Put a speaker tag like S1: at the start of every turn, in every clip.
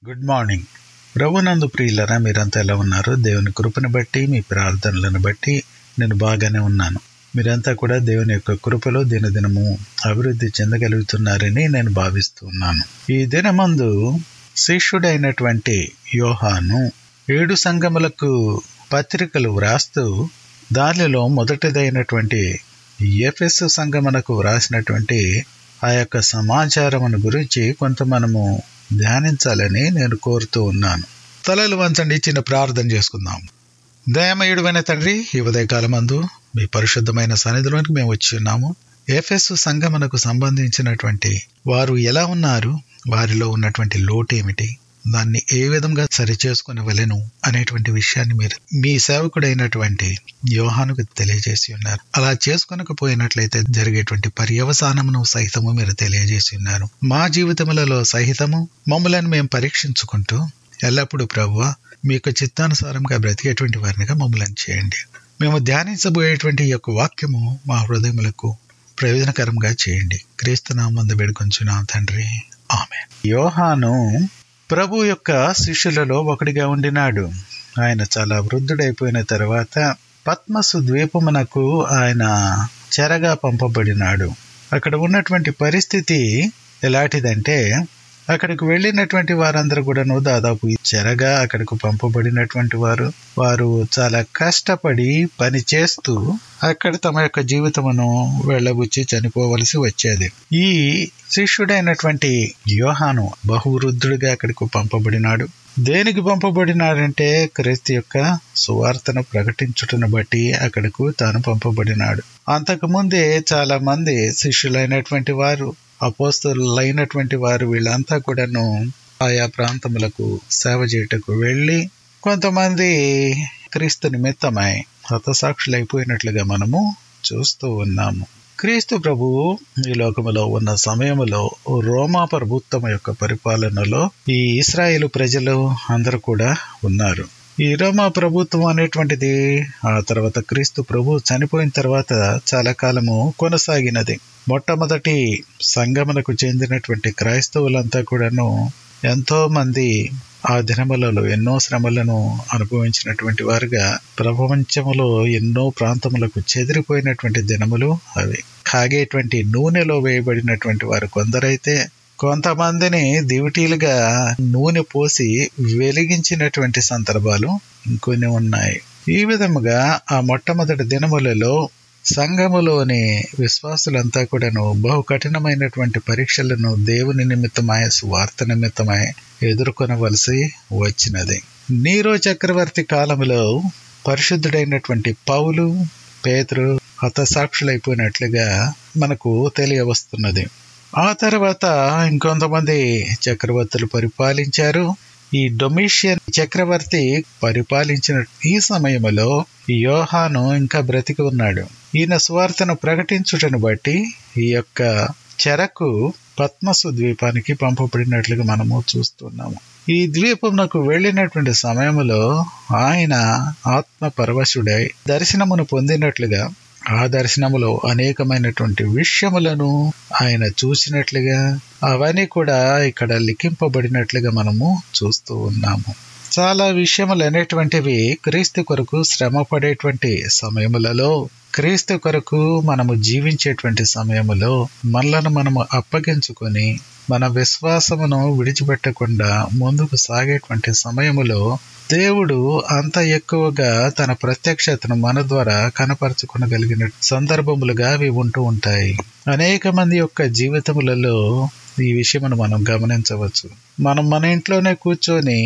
S1: good morning ప్రభునందు ప్రియులరా మీరంతా ఎలా ఉన్నారు దేవుని కృపను బట్టి మీ ప్రార్థనలను బట్టి నేను బాగానే ఉన్నాను మీరంతా కూడా దేవుని యొక్క కృపలో దినదినము అభివృద్ధి చెందగలుగుతున్నారని నేను భావిస్తున్నాను ఈ దినమందు శిష్యుడైనటువంటి యోహాను ఏడు సంఘములకు పత్రికలు వ్రాస్తూ దానిలో మొదటిదైనటువంటి ఎఫెస్ సంఘమునకు వ్రాసినటువంటి ఆ యొక్క సమాచారమును గురించి కొంత మనము ధ్యానించాలని నేను కోరుతూ ఉన్నాను తలలు వంచండి చిన్న ప్రార్థన చేసుకుందాం దయమయుడువైన తండ్రి ఈ ఉదయకాలమందు మీ పరిశుద్ధమైన సన్నిధిలోనికి మేము వచ్చి ఉన్నాము ఎఫెస్ సంఘమునకు సంబంధించినటువంటి వారు ఎలా ఉన్నారు వారిలో ఉన్నటువంటి లోటు ఏమిటి దాన్ని ఏ విధంగా సరిచేసుకునవలెను అనేటువంటి విషయాన్ని మీరు మీ సేవకుడైనటువంటి యోహానుకు తెలియజేసి ఉన్నారు అలా చేసుకొనకపోయినట్లయితే జరిగేటువంటి పర్యవసానమును సహితము మీరు తెలియజేసి ఉన్నారు మా జీవితములలో సహితము మమ్మలను మేము పరీక్షించుకుంటూ ఎల్లప్పుడూ ప్రభువ మీ యొక్క చిత్తానుసారంగా బ్రతికేటువంటి వారినిగా మమ్మల్ని చేయండి మేము ధ్యానించబోయేటువంటి ఈ యొక్క వాక్యము మా హృదయములకు ప్రయోజనకరంగా చేయండి క్రీస్తునామందు వేడుకొంచున్నా తండ్రి ఆమె యోహాను ప్రభు యొక్క శిష్యులలో ఒకడిగా ఉండినాడు ఆయన చాలా వృద్ధుడైపోయిన తర్వాత పద్మసు ద్వీపమునకు ఆయన చెరగా పంపబడినాడు అక్కడ ఉన్నటువంటి పరిస్థితి ఎలాంటిదంటే అక్కడికి వెళ్ళినటువంటి వారందరూ కూడాను దాదాపు చెరగా అక్కడికి పంపబడినటువంటి వారు వారు చాలా కష్టపడి పని చేస్తూ అక్కడ తమ యొక్క జీవితమును వెళ్ళబుచ్చి చనిపోవలసి వచ్చేది ఈ శిష్యుడైనటువంటి యోహాను బహువృద్ధుడిగా అక్కడికి పంపబడినాడు దేనికి పంపబడినాడంటే క్రీస్తు యొక్క సువార్తను ప్రకటించుటను బట్టి అక్కడకు తాను పంపబడినాడు అంతకుముందే చాలా మంది శిష్యులైనటువంటి వారు అపోస్తులైనటువంటి వారు వీళ్ళంతా కూడాను ఆయా ప్రాంతములకు సేవ చేయుటకు వెళ్ళి కొంతమంది క్రీస్తు నిమిత్తమై హతసాక్షులైపోయినట్లుగా మనము చూస్తూ ఉన్నాము క్రీస్తు ప్రభువు ఈ లోకములో ఉన్న సమయములో రోమా ప్రభుత్వం యొక్క పరిపాలనలో ఈ ఇస్రాయేలు ప్రజలు అందరూ కూడా ఉన్నారు ఈ రోమా ప్రభుత్వం అనేటువంటిది ఆ తర్వాత క్రీస్తు ప్రభు చనిపోయిన తర్వాత చాలా కాలము కొనసాగినది మొట్టమొదటి సంగమునకు చెందినటువంటి క్రైస్తవులంతా కూడాను ఎంతో మంది ఆ దినములలో ఎన్నో శ్రమలను అనుభవించినటువంటి వారుగా ప్రపంచములో ఎన్నో ప్రాంతములకు చెదిరిపోయినటువంటి దినములు అవి కాగేటువంటి నూనెలో వేయబడినటువంటి వారు కొందరైతే కొంతమందిని దివిటీలుగా నూనె పోసి వెలిగించినటువంటి సందర్భాలు ఇంకొన్ని ఉన్నాయి ఈ విధముగా ఆ మొట్టమొదటి దినములలో సంఘములోని విశ్వాసులంతా కూడాను బహు కఠినమైనటువంటి పరీక్షలను దేవుని నిమిత్తమై స్వార్థ నిమిత్తమై ఎదుర్కొనవలసి వచ్చినది నీరో చక్రవర్తి కాలంలో పరిశుద్ధుడైనటువంటి పౌలు పేతురు హతసాక్షులైపోయినట్లుగా మనకు తెలియవస్తున్నది ఆ తర్వాత ఇంకొంతమంది చక్రవర్తులు పరిపాలించారు ఈ డొమిషియన్ చక్రవర్తి పరిపాలించిన ఈ సమయంలో యోహాను ఇంకా బ్రతికి ఉన్నాడు ఈయన స్వార్థను ప్రకటించుటను బట్టి ఈ యొక్క చెరకు పద్మసు ద్వీపానికి పంపబడినట్లుగా మనము చూస్తున్నాము ఈ ద్వీపమునకు వెళ్ళినటువంటి సమయంలో ఆయన ఆత్మ పరవశుడై దర్శనమును పొందినట్లుగా ఆ దర్శనములో అనేకమైనటువంటి విషయములను ఆయన చూసినట్లుగా అవన్నీ కూడా ఇక్కడ లిఖింపబడినట్లుగా మనము చూస్తూ ఉన్నాము చాలా విషయములు అనేటువంటివి క్రీస్తు కొరకు శ్రమ పడేటువంటి సమయములలో క్రీస్తు కొరకు మనము జీవించేటువంటి సమయములో మనలను మనము అప్పగించుకొని మన విశ్వాసమును విడిచిపెట్టకుండా ముందుకు సాగేటువంటి సమయములో దేవుడు అంత ఎక్కువగా తన ప్రత్యక్షతను మన ద్వారా కనపరచుకునగలిగిన సందర్భములుగా అవి ఉంటూ ఉంటాయి అనేక మంది యొక్క జీవితములలో ఈ విషయమును మనం గమనించవచ్చు మనం మన ఇంట్లోనే కూర్చొని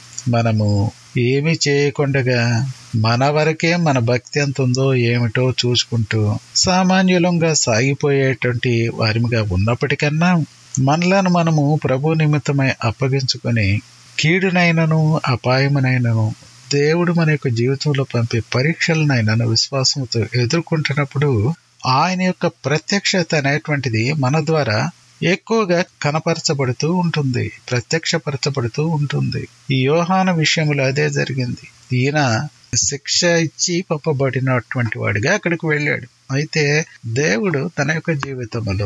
S1: మనము ఏమి చేయకుండగా మన వరకే మన భక్తి ఎంత ఉందో ఏమిటో చూసుకుంటూ సామాన్యులంగా సాగిపోయేటువంటి వారిగా ఉన్నప్పటికన్నా మనలను మనము ప్రభు నిమిత్తమై అప్పగించుకొని కీడునైనను అపాయమునైనను దేవుడు మన యొక్క జీవితంలో పంపే పరీక్షలనైనను విశ్వాసంతో ఎదుర్కొంటున్నప్పుడు ఆయన యొక్క ప్రత్యక్షత అనేటువంటిది మన ద్వారా ఎక్కువగా కనపరచబడుతూ ఉంటుంది ప్రత్యక్షపరచబడుతూ ఉంటుంది ఈ యోహాన విషయంలో అదే జరిగింది ఈయన శిక్ష ఇచ్చి పంపబడినటువంటి వాడిగా అక్కడికి వెళ్ళాడు అయితే దేవుడు తన యొక్క జీవితంలో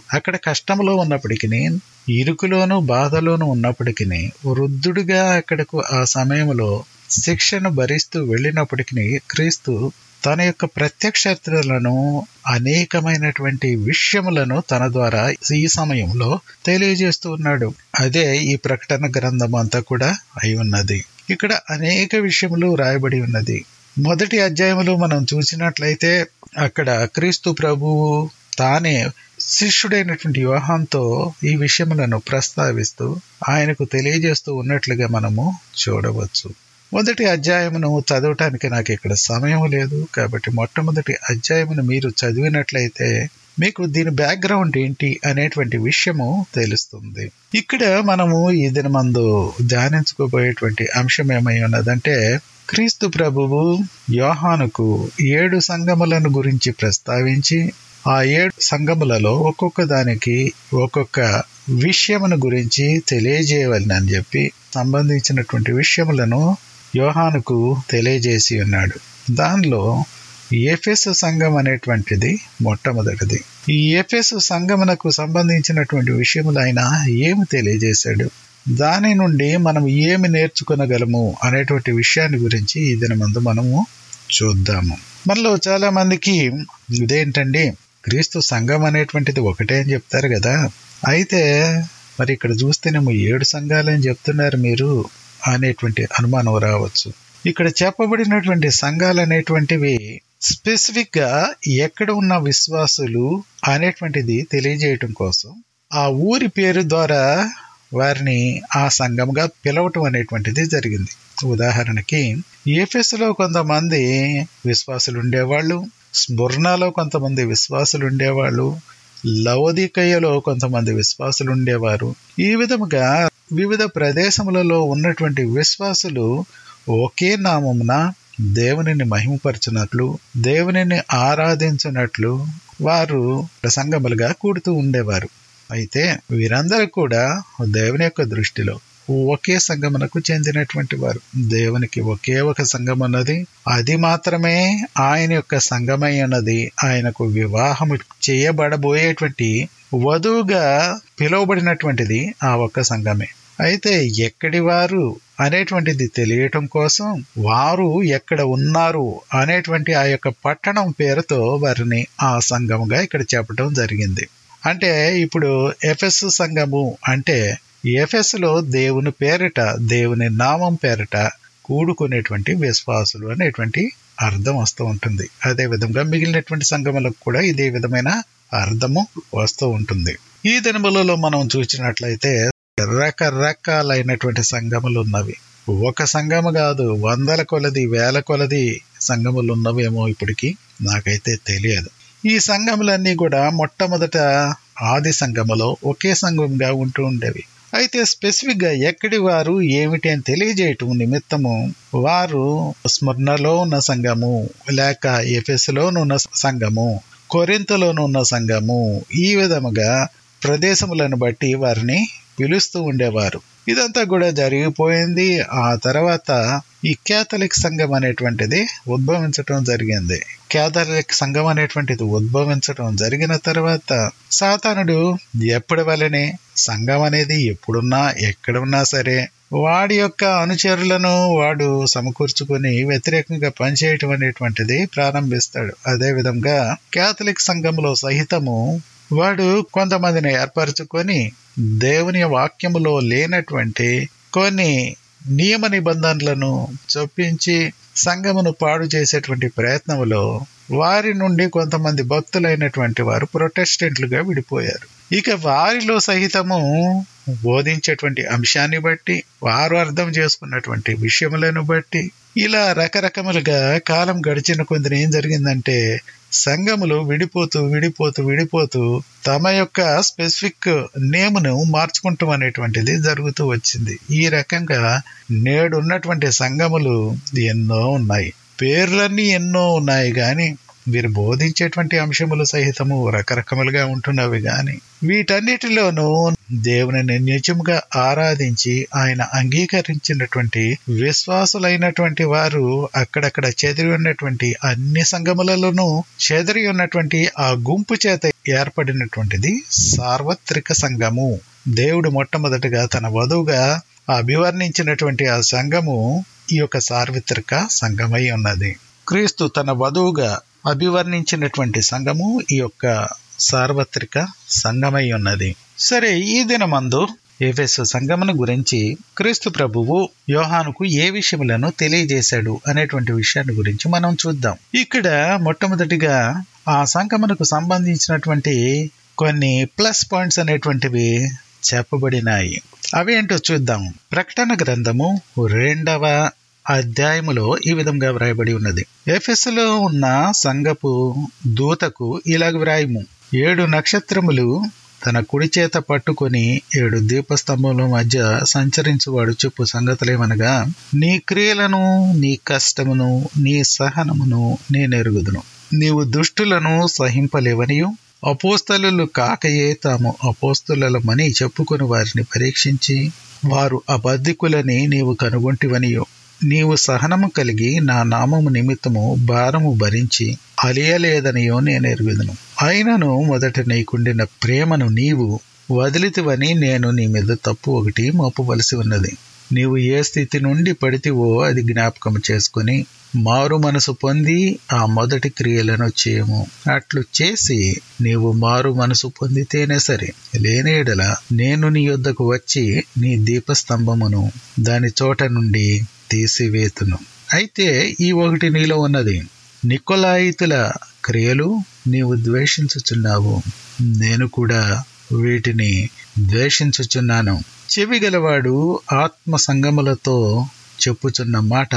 S1: అక్కడ కష్టంలో ఉన్నప్పటికీ ఇరుకులోను బాధలోను ఉన్నప్పటికీ వృద్ధుడిగా అక్కడకు ఆ సమయంలో శిక్షను భరిస్తూ వెళ్ళినప్పటికీ క్రీస్తు తన యొక్క ప్రత్యక్షతలను అనేకమైనటువంటి విషయములను తన ద్వారా ఈ సమయంలో తెలియజేస్తూ ఉన్నాడు అదే ఈ ప్రకటన గ్రంథం అంతా కూడా అయి ఉన్నది ఇక్కడ అనేక విషయములు రాయబడి ఉన్నది మొదటి అధ్యాయములో మనం చూసినట్లయితే అక్కడ క్రీస్తు ప్రభువు తానే శిష్యుడైనటువంటి వివాహంతో ఈ విషయములను ప్రస్తావిస్తూ ఆయనకు తెలియజేస్తూ ఉన్నట్లుగా మనము చూడవచ్చు మొదటి అధ్యాయమును చదవటానికి నాకు ఇక్కడ సమయం లేదు కాబట్టి మొట్టమొదటి అధ్యాయమును మీరు చదివినట్లయితే మీకు దీని బ్యాక్గ్రౌండ్ ఏంటి అనేటువంటి విషయము తెలుస్తుంది ఇక్కడ మనము ఈ దినమందు ధ్యానించుకోబోయేటువంటి అంశం ఏమై ఉన్నదంటే క్రీస్తు ప్రభువు యోహానుకు ఏడు సంగములను గురించి ప్రస్తావించి ఆ ఏడు సంగములలో ఒక్కొక్క దానికి ఒక్కొక్క విషయమును గురించి తెలియజేయవలనని చెప్పి సంబంధించినటువంటి విషయములను యోహానుకు తెలియజేసి ఉన్నాడు దానిలో ఎఫెస్ సంఘం అనేటువంటిది మొట్టమొదటిది ఈ ఎఫెస్ సంఘమునకు సంబంధించినటువంటి విషయములు ఆయన ఏమి తెలియజేశాడు దాని నుండి మనం ఏమి నేర్చుకునగలము అనేటువంటి విషయాన్ని గురించి ఈ దినమందు మనము చూద్దాము మనలో చాలా మందికి ఇదేంటండి క్రీస్తు సంఘం అనేటువంటిది ఒకటే అని చెప్తారు కదా అయితే మరి ఇక్కడ చూస్తేనేమో ఏడు సంఘాలని చెప్తున్నారు మీరు అనేటువంటి అనుమానం రావచ్చు ఇక్కడ చెప్పబడినటువంటి సంఘాలు అనేటువంటివి స్పెసిఫిక్ గా ఎక్కడ ఉన్న విశ్వాసులు అనేటువంటిది తెలియజేయటం కోసం ఆ ఊరి పేరు ద్వారా వారిని ఆ సంఘంగా పిలవటం అనేటువంటిది జరిగింది ఉదాహరణకి ఏఫెస్లో కొంతమంది విశ్వాసులు ఉండేవాళ్ళు స్మృర్ణాలో కొంతమంది విశ్వాసులు ఉండేవాళ్ళు లవోదికయ్యలో కొంతమంది విశ్వాసులు ఉండేవారు ఈ విధముగా వివిధ ప్రదేశములలో ఉన్నటువంటి విశ్వాసులు ఒకే నామమున దేవునిని మహిమపరచునట్లు దేవునిని ఆరాధించినట్లు వారు సంగములుగా కూడుతూ ఉండేవారు అయితే వీరందరూ కూడా దేవుని యొక్క దృష్టిలో ఒకే సంగమునకు చెందినటువంటి వారు దేవునికి ఒకే ఒక సంఘం ఉన్నది అది మాత్రమే ఆయన యొక్క సంఘమై ఉన్నది ఆయనకు వివాహము చేయబడబోయేటువంటి వధువుగా పిలువబడినటువంటిది ఆ ఒక్క సంఘమే అయితే ఎక్కడి వారు అనేటువంటిది తెలియటం కోసం వారు ఎక్కడ ఉన్నారు అనేటువంటి ఆ యొక్క పట్టణం పేరుతో వారిని ఆ సంఘముగా ఇక్కడ చెప్పడం జరిగింది అంటే ఇప్పుడు ఎఫెస్ సంఘము అంటే ఎఫెస్లో దేవుని పేరిట దేవుని నామం పేరిట కూడుకునేటువంటి విశ్వాసులు అనేటువంటి అర్థం వస్తూ ఉంటుంది అదే విధంగా మిగిలినటువంటి సంఘములకు కూడా ఇదే విధమైన అర్థము వస్తూ ఉంటుంది ఈ దినములలో మనం చూసినట్లయితే రకరకాలైనటువంటి సంఘములు ఉన్నవి ఒక సంఘము కాదు వందల కొలది వేల కొలది సంఘములు ఉన్నవేమో ఇప్పటికి నాకైతే తెలియదు ఈ సంఘములన్నీ కూడా మొట్టమొదట ఆది సంఘములో ఒకే సంఘంగా ఉంటూ ఉండేవి అయితే స్పెసిఫిక్ గా ఎక్కడి వారు ఏమిటి అని తెలియజేయటం నిమిత్తము వారు స్మరణలో ఉన్న సంఘము లేక ఎఫెస్లోనున్న సంఘము కొరింతలోనున్న సంఘము ఈ విధముగా ప్రదేశములను బట్టి వారిని పిలుస్తూ ఉండేవారు ఇదంతా కూడా జరిగిపోయింది ఆ తర్వాత ఈ క్యాథలిక్ సంఘం అనేటువంటిది ఉద్భవించటం జరిగింది క్యాథలిక్ సంఘం అనేటువంటిది ఉద్భవించటం జరిగిన తర్వాత సాతానుడు ఎప్పటి వల్లనే సంఘం అనేది ఎప్పుడున్నా ఎక్కడున్నా సరే వాడి యొక్క అనుచరులను వాడు సమకూర్చుకొని వ్యతిరేకంగా పనిచేయటం అనేటువంటిది ప్రారంభిస్తాడు అదే విధంగా క్యాథలిక్ సంఘంలో సహితము వాడు కొంతమందిని ఏర్పరచుకొని దేవుని వాక్యములో లేనటువంటి కొన్ని నియమ నిబంధనలను చొప్పించి సంఘమును పాడు చేసేటువంటి ప్రయత్నములో వారి నుండి కొంతమంది భక్తులైనటువంటి వారు ప్రొటెస్టెంట్లుగా విడిపోయారు ఇక వారిలో సహితము బోధించేటువంటి అంశాన్ని బట్టి వారు అర్థం చేసుకున్నటువంటి విషయములను బట్టి ఇలా రకరకములుగా కాలం గడిచిన కొందరు ఏం జరిగిందంటే సంఘములు విడిపోతూ విడిపోతూ విడిపోతూ తమ యొక్క స్పెసిఫిక్ నేమును మార్చుకుంటాం అనేటువంటిది జరుగుతూ వచ్చింది ఈ రకంగా నేడు ఉన్నటువంటి సంఘములు ఎన్నో ఉన్నాయి పేర్లన్నీ ఎన్నో ఉన్నాయి కానీ వీరు బోధించేటువంటి అంశములు సహితము రకరకములుగా ఉంటున్నవి గాని వీటన్నిటిలోనూ దేవుని నిజముగా ఆరాధించి ఆయన అంగీకరించినటువంటి విశ్వాసులైనటువంటి వారు అక్కడక్కడ చెదిరి ఉన్నటువంటి అన్ని సంఘములలోనూ చెదిరి ఉన్నటువంటి ఆ గుంపు చేత ఏర్పడినటువంటిది సార్వత్రిక సంఘము దేవుడు మొట్టమొదటిగా తన వధువుగా అభివర్ణించినటువంటి ఆ సంఘము ఈ యొక్క సార్వత్రిక సంఘమై ఉన్నది క్రీస్తు తన వధువుగా అభివర్ణించినటువంటి సంఘము ఈ యొక్క సార్వత్రిక సంఘమై ఉన్నది సరే ఈ దినమందు ఏఫెస్ సంగమను గురించి క్రీస్తు ప్రభువు యోహానుకు ఏ విషయములను తెలియజేశాడు అనేటువంటి విషయాన్ని గురించి మనం చూద్దాం ఇక్కడ మొట్టమొదటిగా ఆ సంగమనకు సంబంధించినటువంటి కొన్ని ప్లస్ పాయింట్స్ అనేటువంటివి చెప్పబడినాయి అవేంటో చూద్దాం ప్రకటన గ్రంథము రెండవ అధ్యాయములో ఈ విధంగా వ్రాయబడి ఉన్నది ఎఫెస్లో ఉన్న సంగపు దూతకు ఇలాగ వ్రాయము ఏడు నక్షత్రములు తన కుడి చేత పట్టుకొని ఏడు దీపస్తంభముల మధ్య సంచరించువాడు చెప్పు సంగతులేమనగా నీ క్రియలను నీ కష్టమును నీ సహనమును నేనెరుగుదును నీవు దుష్టులను సహింపలేవనియు అపోస్తలు కాకయే తాము అపోస్తులమని చెప్పుకొని వారిని పరీక్షించి వారు అబద్ధికులని నీవు కనుగొంటివనియో నీవు సహనము కలిగి నా నామము నిమిత్తము భారము భరించి అలియలేదనియో నేను ఎరుగుదును అయినను మొదట నీకుండిన ప్రేమను నీవు వదిలితివని నేను నీ మీద తప్పు ఒకటి మోపవలసి ఉన్నది నీవు ఏ స్థితి నుండి పడితివో అది జ్ఞాపకం చేసుకుని మారు మనసు పొంది ఆ మొదటి క్రియలను చేయము అట్లు చేసి నీవు మారు మనసు పొందితేనే సరే లేని ఎడల నేను నీ యొద్దకు వచ్చి నీ దీపస్తంభమును దాని చోట నుండి తీసివేతును అయితే ఈ ఒకటి నీలో ఉన్నది నికొలాయితుల క్రియలు నీవు ద్వేషించుచున్నావు నేను కూడా వీటిని ద్వేషించుచున్నాను చెవి గలవాడు ఆత్మ సంగములతో చెప్పుచున్న మాట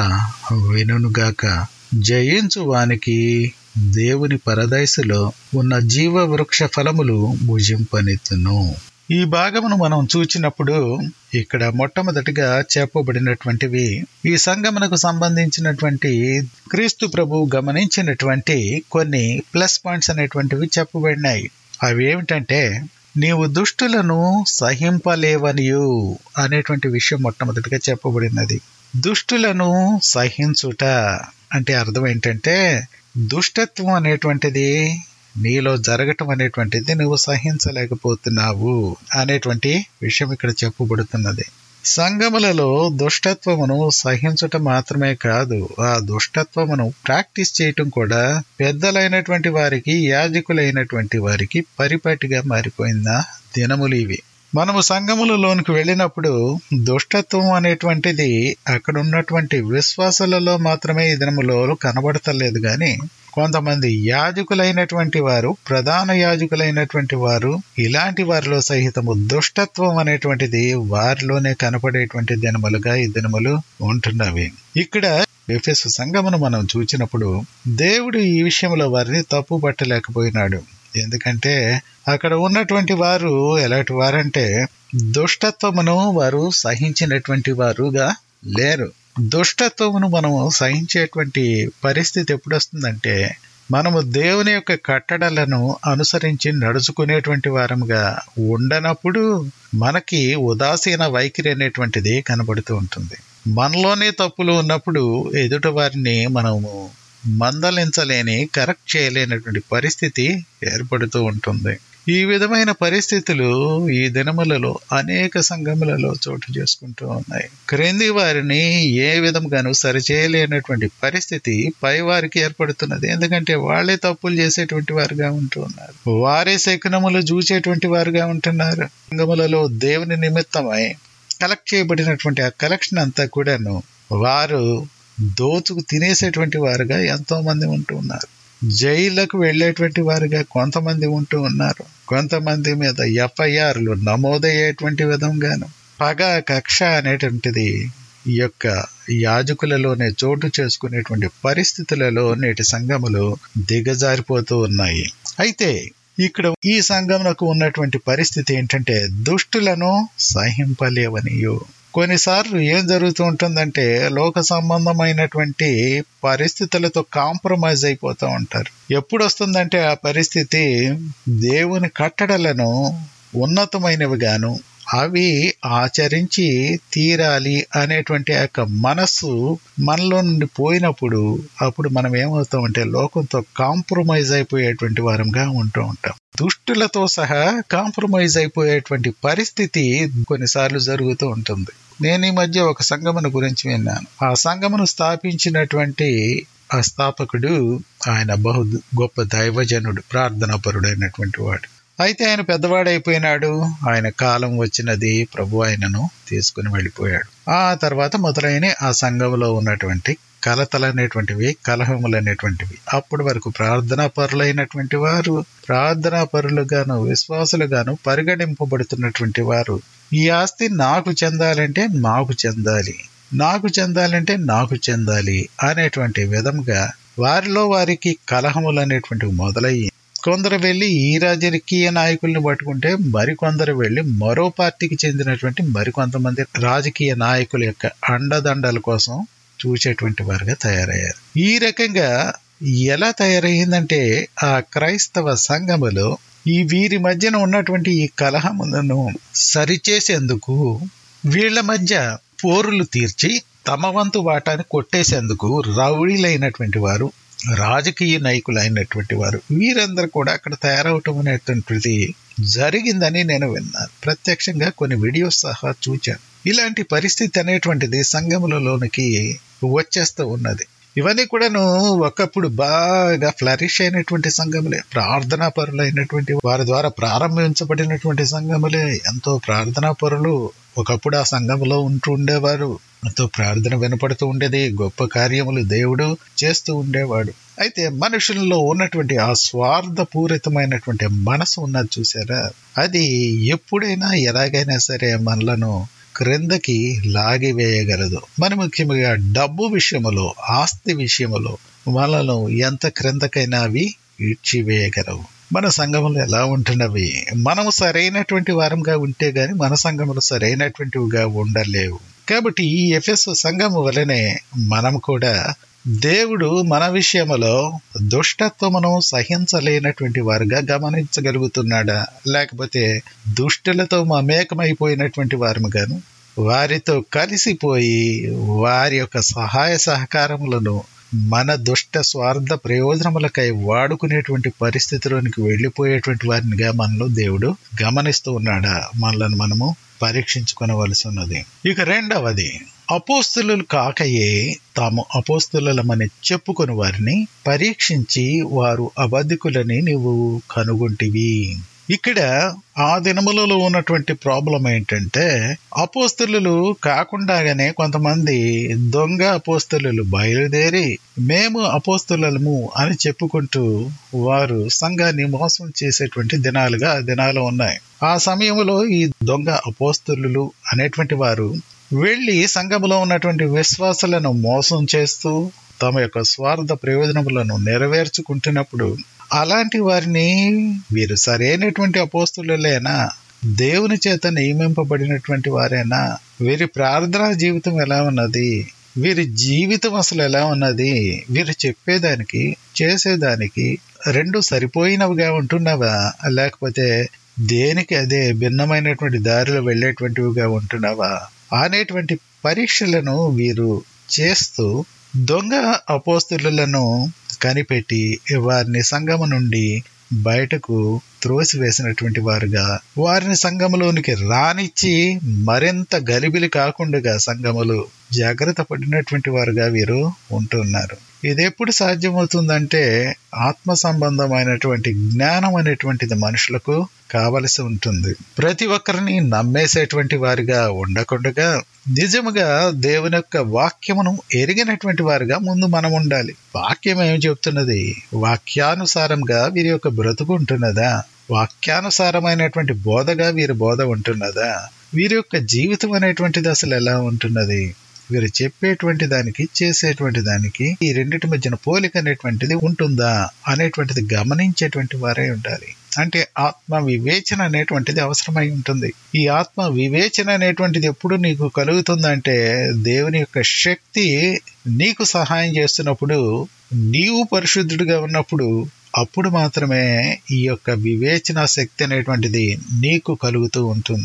S1: వినుగాక జయించు వానికి దేవుని పరదైసులో ఉన్న జీవ వృక్ష ఫలములు భుజింపనెత్తును ఈ భాగమును మనం చూచినప్పుడు ఇక్కడ మొట్టమొదటిగా చెప్పబడినటువంటివి ఈ సంగమనకు సంబంధించినటువంటి క్రీస్తు ప్రభు గమనించినటువంటి కొన్ని ప్లస్ పాయింట్స్ అనేటువంటివి చెప్పబడినాయి అవి ఏమిటంటే నీవు దుష్టులను సహింపలేవనియు అనేటువంటి విషయం మొట్టమొదటిగా చెప్పబడినది దుష్టులను సహించుట అంటే అర్థం ఏంటంటే దుష్టత్వం అనేటువంటిది నీలో జరగటం అనేటువంటిది నువ్వు సహించలేకపోతున్నావు అనేటువంటి విషయం ఇక్కడ చెప్పబడుతున్నది సంగములలో దుష్టత్వమును సహించుట మాత్రమే కాదు ఆ దుష్టత్వమును ప్రాక్టీస్ చేయటం కూడా పెద్దలైనటువంటి వారికి యాజకులైనటువంటి వారికి పరిపాటిగా మారిపోయిందా దినములు ఇవి మనము సంఘములలోనికి వెళ్ళినప్పుడు దుష్టత్వం అనేటువంటిది అక్కడ ఉన్నటువంటి విశ్వాసాలలో మాత్రమే ఈ దినములో కనబడతలేదు గాని కొంతమంది యాజకులైనటువంటి వారు ప్రధాన యాజకులైనటువంటి వారు ఇలాంటి వారిలో సహితము దుష్టత్వం అనేటువంటిది వారిలోనే కనపడేటువంటి దినములుగా ఈ దినములు ఉంటున్నవి ఇక్కడ ఎఫెస్ సంఘమును మనం చూచినప్పుడు దేవుడు ఈ విషయంలో వారిని తప్పు పట్టలేకపోయినాడు ఎందుకంటే అక్కడ ఉన్నటువంటి వారు ఎలాంటి వారంటే దుష్టత్వమును వారు సహించినటువంటి వారుగా లేరు దుష్టత్వమును మనము సహించేటువంటి పరిస్థితి ఎప్పుడు వస్తుందంటే మనము దేవుని యొక్క కట్టడలను అనుసరించి నడుచుకునేటువంటి వారముగా ఉండనప్పుడు మనకి ఉదాసీన వైఖరి అనేటువంటిది కనబడుతూ ఉంటుంది మనలోనే తప్పులు ఉన్నప్పుడు ఎదుటి వారిని మనము మందలించలేని కరెక్ట్ చేయలేనటువంటి పరిస్థితి ఏర్పడుతూ ఉంటుంది ఈ విధమైన పరిస్థితులు ఈ దినములలో అనేక సంఘములలో చోటు చేసుకుంటూ ఉన్నాయి క్రింది వారిని ఏ విధంగానూ సరిచేయలేనటువంటి పరిస్థితి పై వారికి ఏర్పడుతున్నది ఎందుకంటే వాళ్ళే తప్పులు చేసేటువంటి వారుగా ఉంటూ ఉన్నారు వారే శకునములు చూసేటువంటి వారుగా ఉంటున్నారు సంఘములలో దేవుని నిమిత్తమై కలెక్ట్ చేయబడినటువంటి ఆ కలెక్షన్ అంతా కూడాను వారు దోచుకు తినేసేటువంటి వారుగా ఎంతో మంది ఉంటూ ఉన్నారు జైళ్లకు వెళ్లేటువంటి వారుగా కొంతమంది ఉంటూ ఉన్నారు కొంతమంది మీద ఎఫ్ఐఆర్లు నమోదయ్యేటువంటి విధంగాను పగ కక్ష అనేటువంటిది ఈ యొక్క యాజకులలోనే చోటు చేసుకునేటువంటి పరిస్థితులలో నేటి సంఘములు దిగజారిపోతూ ఉన్నాయి అయితే ఇక్కడ ఈ సంఘమునకు ఉన్నటువంటి పరిస్థితి ఏంటంటే దుష్టులను సహింపలేవనియు కొన్నిసార్లు ఏం జరుగుతూ ఉంటుందంటే లోక సంబంధమైనటువంటి పరిస్థితులతో కాంప్రమైజ్ అయిపోతూ ఉంటారు ఎప్పుడు వస్తుందంటే ఆ పరిస్థితి దేవుని కట్టడలను ఉన్నతమైనవి గాను అవి ఆచరించి తీరాలి అనేటువంటి ఆ యొక్క మనస్సు మనలో నుండి పోయినప్పుడు అప్పుడు మనం ఏమవుతామంటే లోకంతో కాంప్రమైజ్ అయిపోయేటువంటి వారంగా ఉంటూ ఉంటాం దుష్టులతో సహా కాంప్రమైజ్ అయిపోయేటువంటి పరిస్థితి కొన్నిసార్లు జరుగుతూ ఉంటుంది నేను ఈ మధ్య ఒక సంగమను గురించి విన్నాను ఆ సంగమను స్థాపించినటువంటి ఆ స్థాపకుడు ఆయన బహు గొప్ప దైవజనుడు ప్రార్థనాపరుడైనటువంటి వాడు అయితే ఆయన పెద్దవాడైపోయినాడు ఆయన కాలం వచ్చినది ప్రభు ఆయనను తీసుకుని వెళ్ళిపోయాడు ఆ తర్వాత మొదలైన ఆ సంఘంలో ఉన్నటువంటి కలతలు అనేటువంటివి కలహములు అనేటువంటివి అప్పటి వరకు ప్రార్థనా పరులైనటువంటి వారు ప్రార్థనా పరులుగాను విశ్వాసులుగాను పరిగణింపబడుతున్నటువంటి వారు ఈ ఆస్తి నాకు చెందాలంటే నాకు చెందాలి నాకు చెందాలంటే నాకు చెందాలి అనేటువంటి విధంగా వారిలో వారికి కలహములు అనేటువంటివి మొదలయ్యి కొందరు వెళ్ళి ఈ రాజకీయ నాయకుల్ని పట్టుకుంటే మరికొందరు వెళ్ళి మరో పార్టీకి చెందినటువంటి మరికొంతమంది రాజకీయ నాయకుల యొక్క అండదండల కోసం చూసేటువంటి వారుగా తయారయ్యారు ఈ రకంగా ఎలా తయారయ్యిందంటే ఆ క్రైస్తవ సంఘములో ఈ వీరి మధ్యన ఉన్నటువంటి ఈ కలహములను సరిచేసేందుకు వీళ్ల మధ్య పోరులు తీర్చి తమ వంతు వాటాన్ని కొట్టేసేందుకు రౌడీలైనటువంటి వారు రాజకీయ నాయకులైనటువంటి వారు వీరందరూ కూడా అక్కడ తయారవటం అనేటువంటిది జరిగిందని నేను విన్నాను ప్రత్యక్షంగా కొన్ని వీడియోస్ సహా చూచాను ఇలాంటి పరిస్థితి అనేటువంటిది సంఘములలోనికి వచ్చేస్తూ ఉన్నది ఇవన్నీ కూడాను ఒకప్పుడు బాగా ఫ్లరిష్ అయినటువంటి సంఘములే ప్రార్థనా పరులైనటువంటి వారి ద్వారా ప్రారంభించబడినటువంటి సంఘములే ఎంతో ప్రార్థనా పరులు ఒకప్పుడు ఆ సంఘములో ఉంటూ ఉండేవారు ఎంతో ప్రార్థన వినపడుతూ ఉండేది గొప్ప కార్యములు దేవుడు చేస్తూ ఉండేవాడు అయితే మనుషుల్లో ఉన్నటువంటి ఆ స్వార్థపూరితమైనటువంటి మనసు ఉన్నది చూసారా అది ఎప్పుడైనా ఎలాగైనా సరే మనలను క్రిందకి లాగివేయగలదు మరి ముఖ్యంగా డబ్బు విషయములో ఆస్తి విషయములో మనలను ఎంత క్రిందకైనా అవి ఈడ్చివేయగలవు మన సంఘములు ఎలా ఉంటున్నవి మనము సరైనటువంటి వారంగా ఉంటే గాని మన సంఘములు సరైనటువంటివిగా ఉండలేవు కాబట్టి ఈ ఎఫ్ఎస్ సంఘము వలనే మనం కూడా దేవుడు మన విషయములో దుష్టత్వమును సహించలేనటువంటి వారుగా గమనించగలుగుతున్నాడా లేకపోతే దుష్టులతో మమేకమైపోయినటువంటి వారముగాను వారితో కలిసిపోయి వారి యొక్క సహాయ సహకారములను మన దుష్ట స్వార్థ ప్రయోజనములకై వాడుకునేటువంటి పరిస్థితిలోనికి వెళ్ళిపోయేటువంటి వారినిగా మనలో దేవుడు గమనిస్తూ ఉన్నాడా మనలను మనము పరీక్షించుకొనవలసి ఉన్నది ఇక రెండవది అపోస్తులు కాకయే తాము అపోస్తులమని చెప్పుకొని వారిని పరీక్షించి వారు అబద్ధికులని నీవు కనుగొంటివి ఇక్కడ ఆ దినములలో ఉన్నటువంటి ప్రాబ్లం ఏంటంటే అపోస్తులు కాకుండాగానే కొంతమంది దొంగ అపోస్తులు బయలుదేరి మేము అపోస్తులము అని చెప్పుకుంటూ వారు సంఘాన్ని మోసం చేసేటువంటి దినాలుగా ఆ దినాలు ఉన్నాయి ఆ సమయంలో ఈ దొంగ అపోస్తులు అనేటువంటి వారు వెళ్లి సంఘములో ఉన్నటువంటి విశ్వాసులను మోసం చేస్తూ తమ యొక్క స్వార్థ ప్రయోజనములను నెరవేర్చుకుంటున్నప్పుడు అలాంటి వారిని వీరు సరైనటువంటి అపోస్తులేనా దేవుని చేత నియమింపబడినటువంటి వారేనా వీరి ప్రార్థనా జీవితం ఎలా ఉన్నది వీరి జీవితం అసలు ఎలా ఉన్నది వీరు చెప్పేదానికి చేసేదానికి రెండు సరిపోయినవిగా ఉంటున్నావా లేకపోతే దేనికి అదే భిన్నమైనటువంటి దారిలో వెళ్ళేటువంటివిగా ఉంటున్నావా అనేటువంటి పరీక్షలను వీరు చేస్తూ దొంగ అపోస్తులను కనిపెట్టి వారిని సంఘము నుండి బయటకు త్రోసివేసినటువంటి వారుగా వారిని సంఘములోనికి రానిచ్చి మరింత గలిబిలి కాకుండా సంఘములు జాగ్రత్త పడినటువంటి వారుగా వీరు ఉంటున్నారు ఇది ఎప్పుడు సాధ్యమవుతుందంటే ఆత్మ సంబంధమైనటువంటి జ్ఞానం అనేటువంటిది మనుషులకు కావలసి ఉంటుంది ప్రతి ఒక్కరిని నమ్మేసేటువంటి వారిగా ఉండకుండా నిజముగా దేవుని యొక్క వాక్యమును ఎరిగినటువంటి వారుగా ముందు మనం ఉండాలి వాక్యం ఏమి చెప్తున్నది వాక్యానుసారంగా వీరి యొక్క బ్రతుకు ఉంటున్నదా వాక్యానుసారమైనటువంటి బోధగా వీరి బోధ ఉంటున్నదా వీరి యొక్క జీవితం అనేటువంటిది అసలు ఎలా ఉంటున్నది వీరు చెప్పేటువంటి దానికి చేసేటువంటి దానికి ఈ రెండింటి మధ్యన పోలిక అనేటువంటిది ఉంటుందా అనేటువంటిది గమనించేటువంటి వారే ఉండాలి అంటే ఆత్మ వివేచన అనేటువంటిది అవసరమై ఉంటుంది ఈ ఆత్మ వివేచన అనేటువంటిది ఎప్పుడు నీకు కలుగుతుందంటే దేవుని యొక్క శక్తి నీకు సహాయం చేస్తున్నప్పుడు నీవు పరిశుద్ధుడిగా ఉన్నప్పుడు అప్పుడు మాత్రమే ఈ యొక్క వివేచన శక్తి అనేటువంటిది నీకు కలుగుతూ ఉంటుంది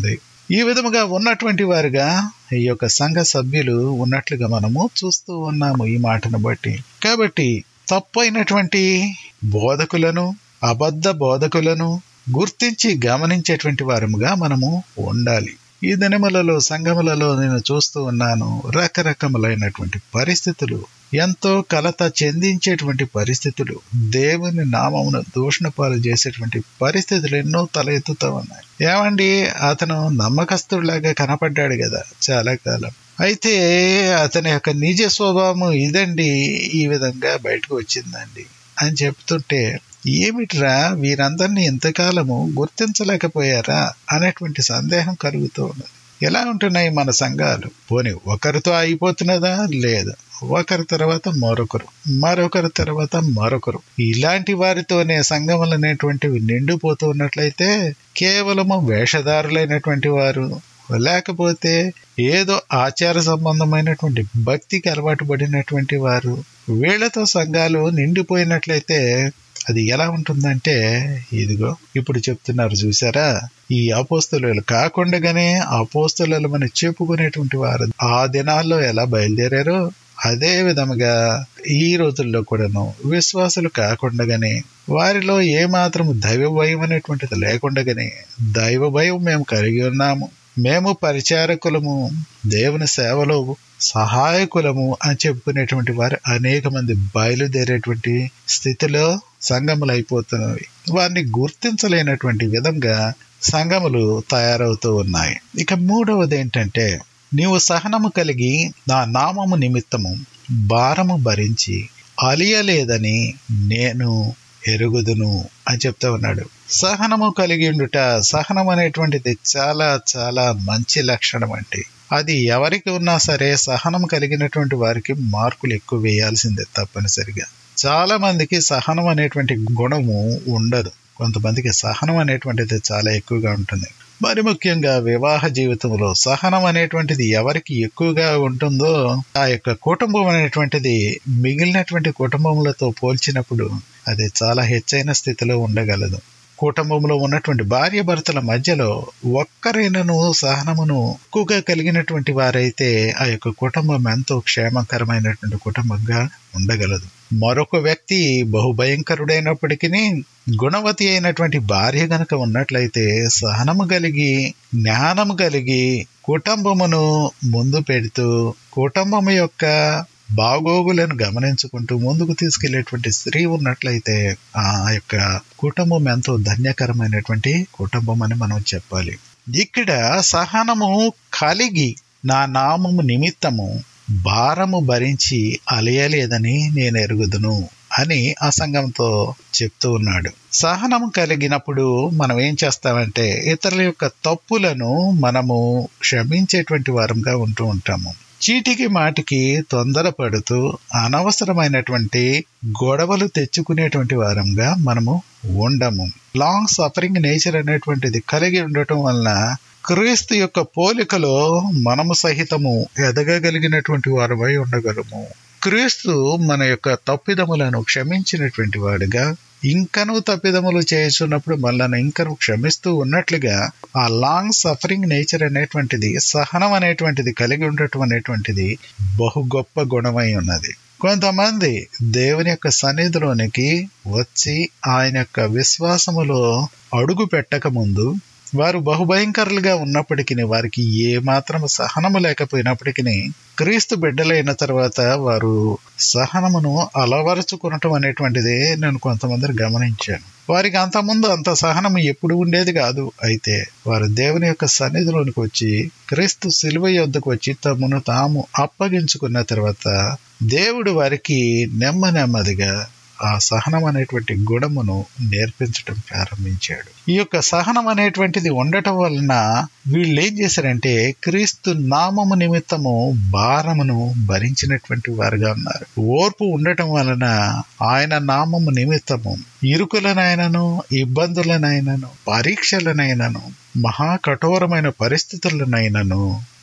S1: ఈ విధముగా ఉన్నటువంటి వారుగా ఈ యొక్క సంఘ సభ్యులు ఉన్నట్లుగా మనము చూస్తూ ఉన్నాము ఈ మాటను బట్టి కాబట్టి తప్పైనటువంటి బోధకులను అబద్ధ బోధకులను గుర్తించి గమనించేటువంటి వారముగా మనము ఉండాలి ఈ దినములలో సంఘములలో నేను చూస్తూ ఉన్నాను రకరకములైనటువంటి పరిస్థితులు ఎంతో కలత చెందించేటువంటి పరిస్థితులు దేవుని నామమును దూషణ పాలు చేసేటువంటి పరిస్థితులు ఎన్నో తల ఎత్తుతూ ఉన్నాయి ఏమండి అతను నమ్మకస్తుడిలాగా కనపడ్డాడు కదా చాలా కాలం అయితే అతని యొక్క నిజ స్వభావం ఇదండి ఈ విధంగా బయటకు వచ్చిందండి అని చెప్తుంటే ఏమిట్రా వీరందరినీ ఇంతకాలము గుర్తించలేకపోయారా అనేటువంటి సందేహం కలుగుతూ ఉన్నది ఎలా ఉంటున్నాయి మన సంఘాలు పోనీ ఒకరితో అయిపోతున్నదా లేదు ఒకరి తర్వాత మరొకరు మరొకరి తర్వాత మరొకరు ఇలాంటి వారితోనే సంఘములు అనేటువంటివి నిండిపోతూ ఉన్నట్లయితే కేవలము వేషధారులైనటువంటి వారు లేకపోతే ఏదో ఆచార సంబంధమైనటువంటి భక్తికి అలవాటు పడినటువంటి వారు వీళ్లతో సంఘాలు నిండిపోయినట్లయితే అది ఎలా ఉంటుందంటే ఇదిగో ఇప్పుడు చెప్తున్నారు చూసారా ఈ అపోస్తులు కాకుండానే అపోస్తులు మనం చెప్పుకునేటువంటి వారు ఆ దినాల్లో ఎలా బయలుదేరారో అదే విధముగా ఈ రోజుల్లో కూడాను విశ్వాసులు కాకుండానే వారిలో ఏమాత్రం దైవ భయం అనేటువంటిది లేకుండానే దైవ భయం మేము కలిగి ఉన్నాము మేము పరిచారకులము దేవుని సేవలో సహాయకులము అని చెప్పుకునేటువంటి వారు అనేక మంది బయలుదేరేటువంటి స్థితిలో సంఘములు అయిపోతున్నవి వారిని గుర్తించలేనటువంటి విధంగా సంఘములు తయారవుతూ ఉన్నాయి ఇక మూడవది ఏంటంటే నీవు సహనము కలిగి నా నామము నిమిత్తము భారము భరించి అలియలేదని నేను ఎరుగుదును అని చెప్తా ఉన్నాడు సహనము కలిగి ఉండుట సహనం అనేటువంటిది చాలా చాలా మంచి లక్షణం అంటే అది ఎవరికి ఉన్నా సరే సహనం కలిగినటువంటి వారికి మార్కులు ఎక్కువ వేయాల్సిందే తప్పనిసరిగా చాలా మందికి సహనం అనేటువంటి గుణము ఉండదు కొంతమందికి సహనం అనేటువంటిది చాలా ఎక్కువగా ఉంటుంది మరి ముఖ్యంగా వివాహ జీవితంలో సహనం అనేటువంటిది ఎవరికి ఎక్కువగా ఉంటుందో ఆ యొక్క కుటుంబం అనేటువంటిది మిగిలినటువంటి కుటుంబములతో పోల్చినప్పుడు అది చాలా హెచ్చైన స్థితిలో ఉండగలదు కుటుంబంలో ఉన్నటువంటి భార్య భర్తల మధ్యలో ఒక్కరైనను సహనమును ఎక్కువగా కలిగినటువంటి వారైతే ఆ యొక్క కుటుంబం ఎంతో క్షేమకరమైనటువంటి కుటుంబంగా ఉండగలదు మరొక వ్యక్తి బహుభయంకరుడైనప్పటికీ గుణవతి అయినటువంటి భార్య గనక ఉన్నట్లయితే సహనము కలిగి జ్ఞానము కలిగి కుటుంబమును ముందు పెడుతూ కుటుంబం యొక్క బాగోగులను గమనించుకుంటూ ముందుకు తీసుకెళ్లేటువంటి స్త్రీ ఉన్నట్లయితే ఆ యొక్క కుటుంబం ఎంతో ధన్యకరమైనటువంటి కుటుంబం అని మనం చెప్పాలి ఇక్కడ సహనము కలిగి నా నామము నిమిత్తము భారము భరించి అలయలేదని నేను ఎరుగుదును అని ఆ సంఘంతో చెప్తూ ఉన్నాడు సహనం కలిగినప్పుడు మనం ఏం చేస్తామంటే ఇతరుల యొక్క తప్పులను మనము క్షమించేటువంటి వారంగా ఉంటూ ఉంటాము చీటికి మాటికి తొందరపడుతూ అనవసరమైనటువంటి గొడవలు తెచ్చుకునేటువంటి వారంగా మనము ఉండము లాంగ్ సఫరింగ్ నేచర్ అనేటువంటిది కలిగి ఉండటం వలన క్రీస్తు యొక్క పోలికలో మనము సహితము ఎదగగలిగినటువంటి వారమై ఉండగలము క్రీస్తు మన యొక్క తప్పిదములను క్షమించినటువంటి వాడుగా ఇంకను తప్పిదములు చేస్తున్నప్పుడు మనల్ని ఇంకను క్షమిస్తూ ఉన్నట్లుగా ఆ లాంగ్ సఫరింగ్ నేచర్ అనేటువంటిది సహనం అనేటువంటిది కలిగి ఉండటం అనేటువంటిది బహు గొప్ప గుణమై ఉన్నది కొంతమంది దేవుని యొక్క సన్నిధిలోనికి వచ్చి ఆయన యొక్క విశ్వాసములో అడుగు పెట్టక ముందు వారు బహుభయంకరులుగా ఉన్నప్పటికీ వారికి ఏ మాత్రం సహనము లేకపోయినప్పటికీ క్రీస్తు బిడ్డలైన తర్వాత వారు సహనమును అలవరుచుకునటం అనేటువంటిది నేను కొంతమంది గమనించాను వారికి అంతకుముందు అంత సహనం ఎప్పుడు ఉండేది కాదు అయితే వారు దేవుని యొక్క సన్నిధిలోనికి వచ్చి క్రీస్తు శిలువ యొద్దకు వచ్చి తమను తాము అప్పగించుకున్న తర్వాత దేవుడు వారికి నెమ్మ నెమ్మదిగా ఆ సహనం అనేటువంటి గుణమును నేర్పించడం ప్రారంభించాడు ఈ యొక్క సహనం అనేటువంటిది ఉండటం వలన వీళ్ళు ఏం చేశారంటే క్రీస్తు నామము నిమిత్తము భారమును భరించినటువంటి వారుగా ఉన్నారు ఓర్పు ఉండటం వలన ఆయన నామము నిమిత్తము ఇరుకులనైనను ఇబ్బందులనైనను పరీక్షలనైనను మహా కఠోరమైన పరిస్థితులనైనను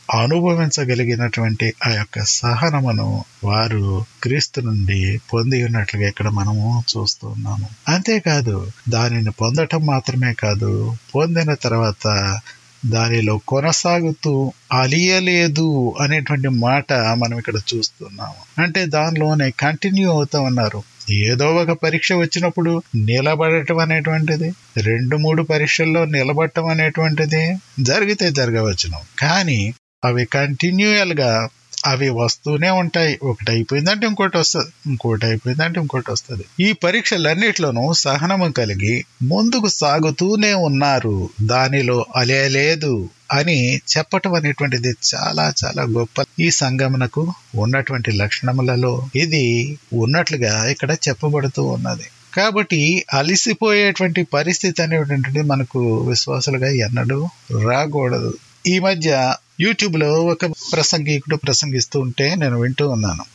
S1: అనుభవించగలిగినటువంటి ఆ యొక్క సహనమును వారు క్రీస్తు నుండి పొంది ఉన్నట్లుగా ఇక్కడ మనము చూస్తూ ఉన్నాము అంతేకాదు దానిని పొందటం మాత్రమే కాదు పొందిన తర్వాత దానిలో కొనసాగుతూ అలియలేదు అనేటువంటి మాట మనం ఇక్కడ చూస్తున్నాము అంటే దానిలోనే కంటిన్యూ అవుతా ఉన్నారు ఏదో ఒక పరీక్ష వచ్చినప్పుడు నిలబడటం అనేటువంటిది రెండు మూడు పరీక్షల్లో నిలబడటం అనేటువంటిది జరిగితే జరగవచ్చును కానీ అవి కంటిన్యూయల్ గా అవి వస్తూనే ఉంటాయి ఒకటి అయిపోయిందంటే ఇంకోటి వస్తుంది ఇంకోటి అయిపోయిందంటే ఇంకోటి వస్తుంది ఈ పరీక్షలన్నిట్లోనూ సహనము కలిగి ముందుకు సాగుతూనే ఉన్నారు దానిలో అలేలేదు అని చెప్పటం అనేటువంటిది చాలా చాలా గొప్ప ఈ సంగమనకు ఉన్నటువంటి లక్షణములలో ఇది ఉన్నట్లుగా ఇక్కడ చెప్పబడుతూ ఉన్నది కాబట్టి అలిసిపోయేటువంటి పరిస్థితి అనేటువంటిది మనకు విశ్వాసులుగా ఎన్నడూ రాకూడదు ఈ మధ్య యూట్యూబ్ లో ఒక ప్రసంగికుడు ప్రసంగిస్తూ ఉంటే నేను వింటూ ఉన్నాను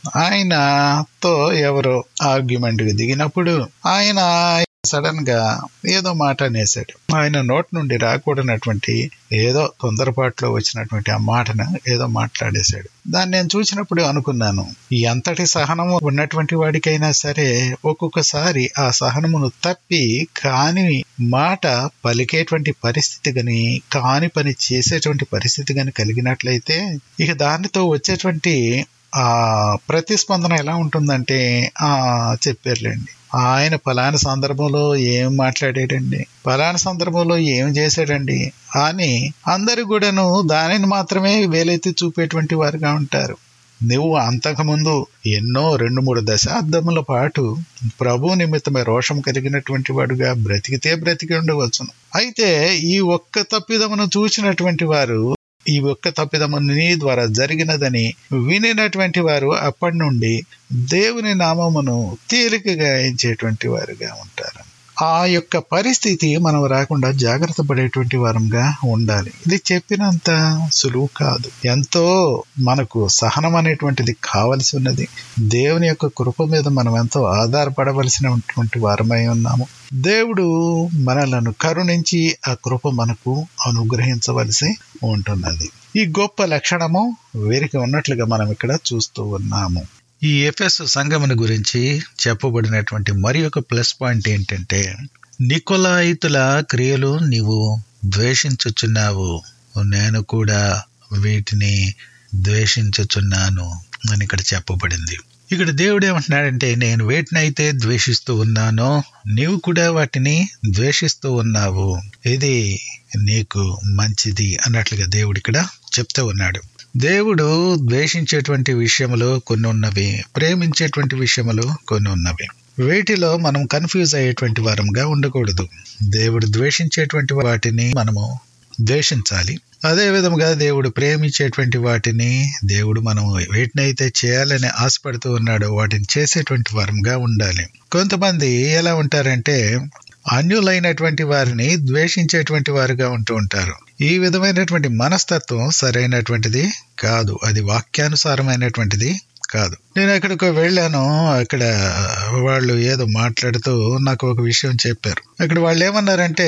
S1: ఆయనతో ఎవరో ఆర్గ్యుమెంట్ కి దిగినప్పుడు ఆయన సడన్ గా ఏదో మాట అనేసాడు ఆయన నోట్ నుండి రాకూడనటువంటి ఏదో తొందరపాటులో వచ్చినటువంటి ఆ మాటను ఏదో మాట్లాడేశాడు దాన్ని నేను చూసినప్పుడు అనుకున్నాను ఎంతటి సహనము ఉన్నటువంటి వాడికైనా సరే ఒక్కొక్కసారి ఆ సహనమును తప్పి కాని మాట పలికేటువంటి పరిస్థితి గని కాని పని చేసేటువంటి పరిస్థితి గని కలిగినట్లయితే ఇక దానితో వచ్చేటువంటి ఆ ప్రతిస్పందన ఎలా ఉంటుందంటే ఆ చెప్పారులేండి ఆయన ఫలానా సందర్భంలో ఏం మాట్లాడాడండి ఫలానా సందర్భంలో ఏం చేశాడండి అని అందరు కూడాను దానిని మాత్రమే వేలెత్తి చూపేటువంటి వారుగా ఉంటారు నువ్వు అంతకుముందు ఎన్నో రెండు మూడు దశాబ్దముల పాటు ప్రభు నిమిత్తమే రోషం కలిగినటువంటి వాడుగా బ్రతికితే బ్రతికి ఉండవచ్చును అయితే ఈ ఒక్క తప్పిదమును చూసినటువంటి వారు ఈ ఒక్క తప్పిదము నీ ద్వారా జరిగినదని వినినటువంటి వారు అప్పటి నుండి దేవుని నామమును తేలికగా ఎంచేటువంటి వారుగా ఉంటారు ఆ యొక్క పరిస్థితి మనం రాకుండా జాగ్రత్త పడేటువంటి వారంగా ఉండాలి ఇది చెప్పినంత సులువు కాదు ఎంతో మనకు సహనం అనేటువంటిది కావలసి ఉన్నది దేవుని యొక్క కృప మీద మనం ఎంతో ఆధారపడవలసినటువంటి వారమై ఉన్నాము దేవుడు మనలను కరుణించి ఆ కృప మనకు అనుగ్రహించవలసి ఉంటున్నది ఈ గొప్ప లక్షణము వీరికి ఉన్నట్లుగా మనం ఇక్కడ చూస్తూ ఉన్నాము ఈ ఎఫ్ఎస్ సంగముని గురించి చెప్పబడినటువంటి మరి ఒక ప్లస్ పాయింట్ ఏంటంటే నికోలాయితుల క్రియలు నీవు ద్వేషించుచున్నావు నేను కూడా వీటిని ద్వేషించుచున్నాను అని ఇక్కడ చెప్పబడింది ఇక్కడ దేవుడు ఏమంటున్నాడంటే నేను వేటినైతే ద్వేషిస్తూ ఉన్నానో నీవు కూడా వాటిని ద్వేషిస్తూ ఉన్నావు ఇది నీకు మంచిది అన్నట్లుగా దేవుడు ఇక్కడ చెప్తూ ఉన్నాడు దేవుడు ద్వేషించేటువంటి విషయములు కొన్ని ఉన్నవి ప్రేమించేటువంటి విషయములు కొన్ని ఉన్నవి వీటిలో మనం కన్ఫ్యూజ్ అయ్యేటువంటి వారంగా ఉండకూడదు దేవుడు ద్వేషించేటువంటి వాటిని మనము ద్వేషించాలి అదే విధముగా దేవుడు ప్రేమించేటువంటి వాటిని దేవుడు మనం వేటినైతే చేయాలని ఆశపడుతూ ఉన్నాడో వాటిని చేసేటువంటి వారంగా ఉండాలి కొంతమంది ఎలా ఉంటారంటే అన్యులైనటువంటి వారిని ద్వేషించేటువంటి వారుగా ఉంటూ ఉంటారు ఈ విధమైనటువంటి మనస్తత్వం సరైనటువంటిది కాదు అది వాక్యానుసారమైనటువంటిది కాదు నేను ఎక్కడికో వెళ్ళాను అక్కడ వాళ్ళు ఏదో మాట్లాడుతూ నాకు ఒక విషయం చెప్పారు అక్కడ వాళ్ళు ఏమన్నారంటే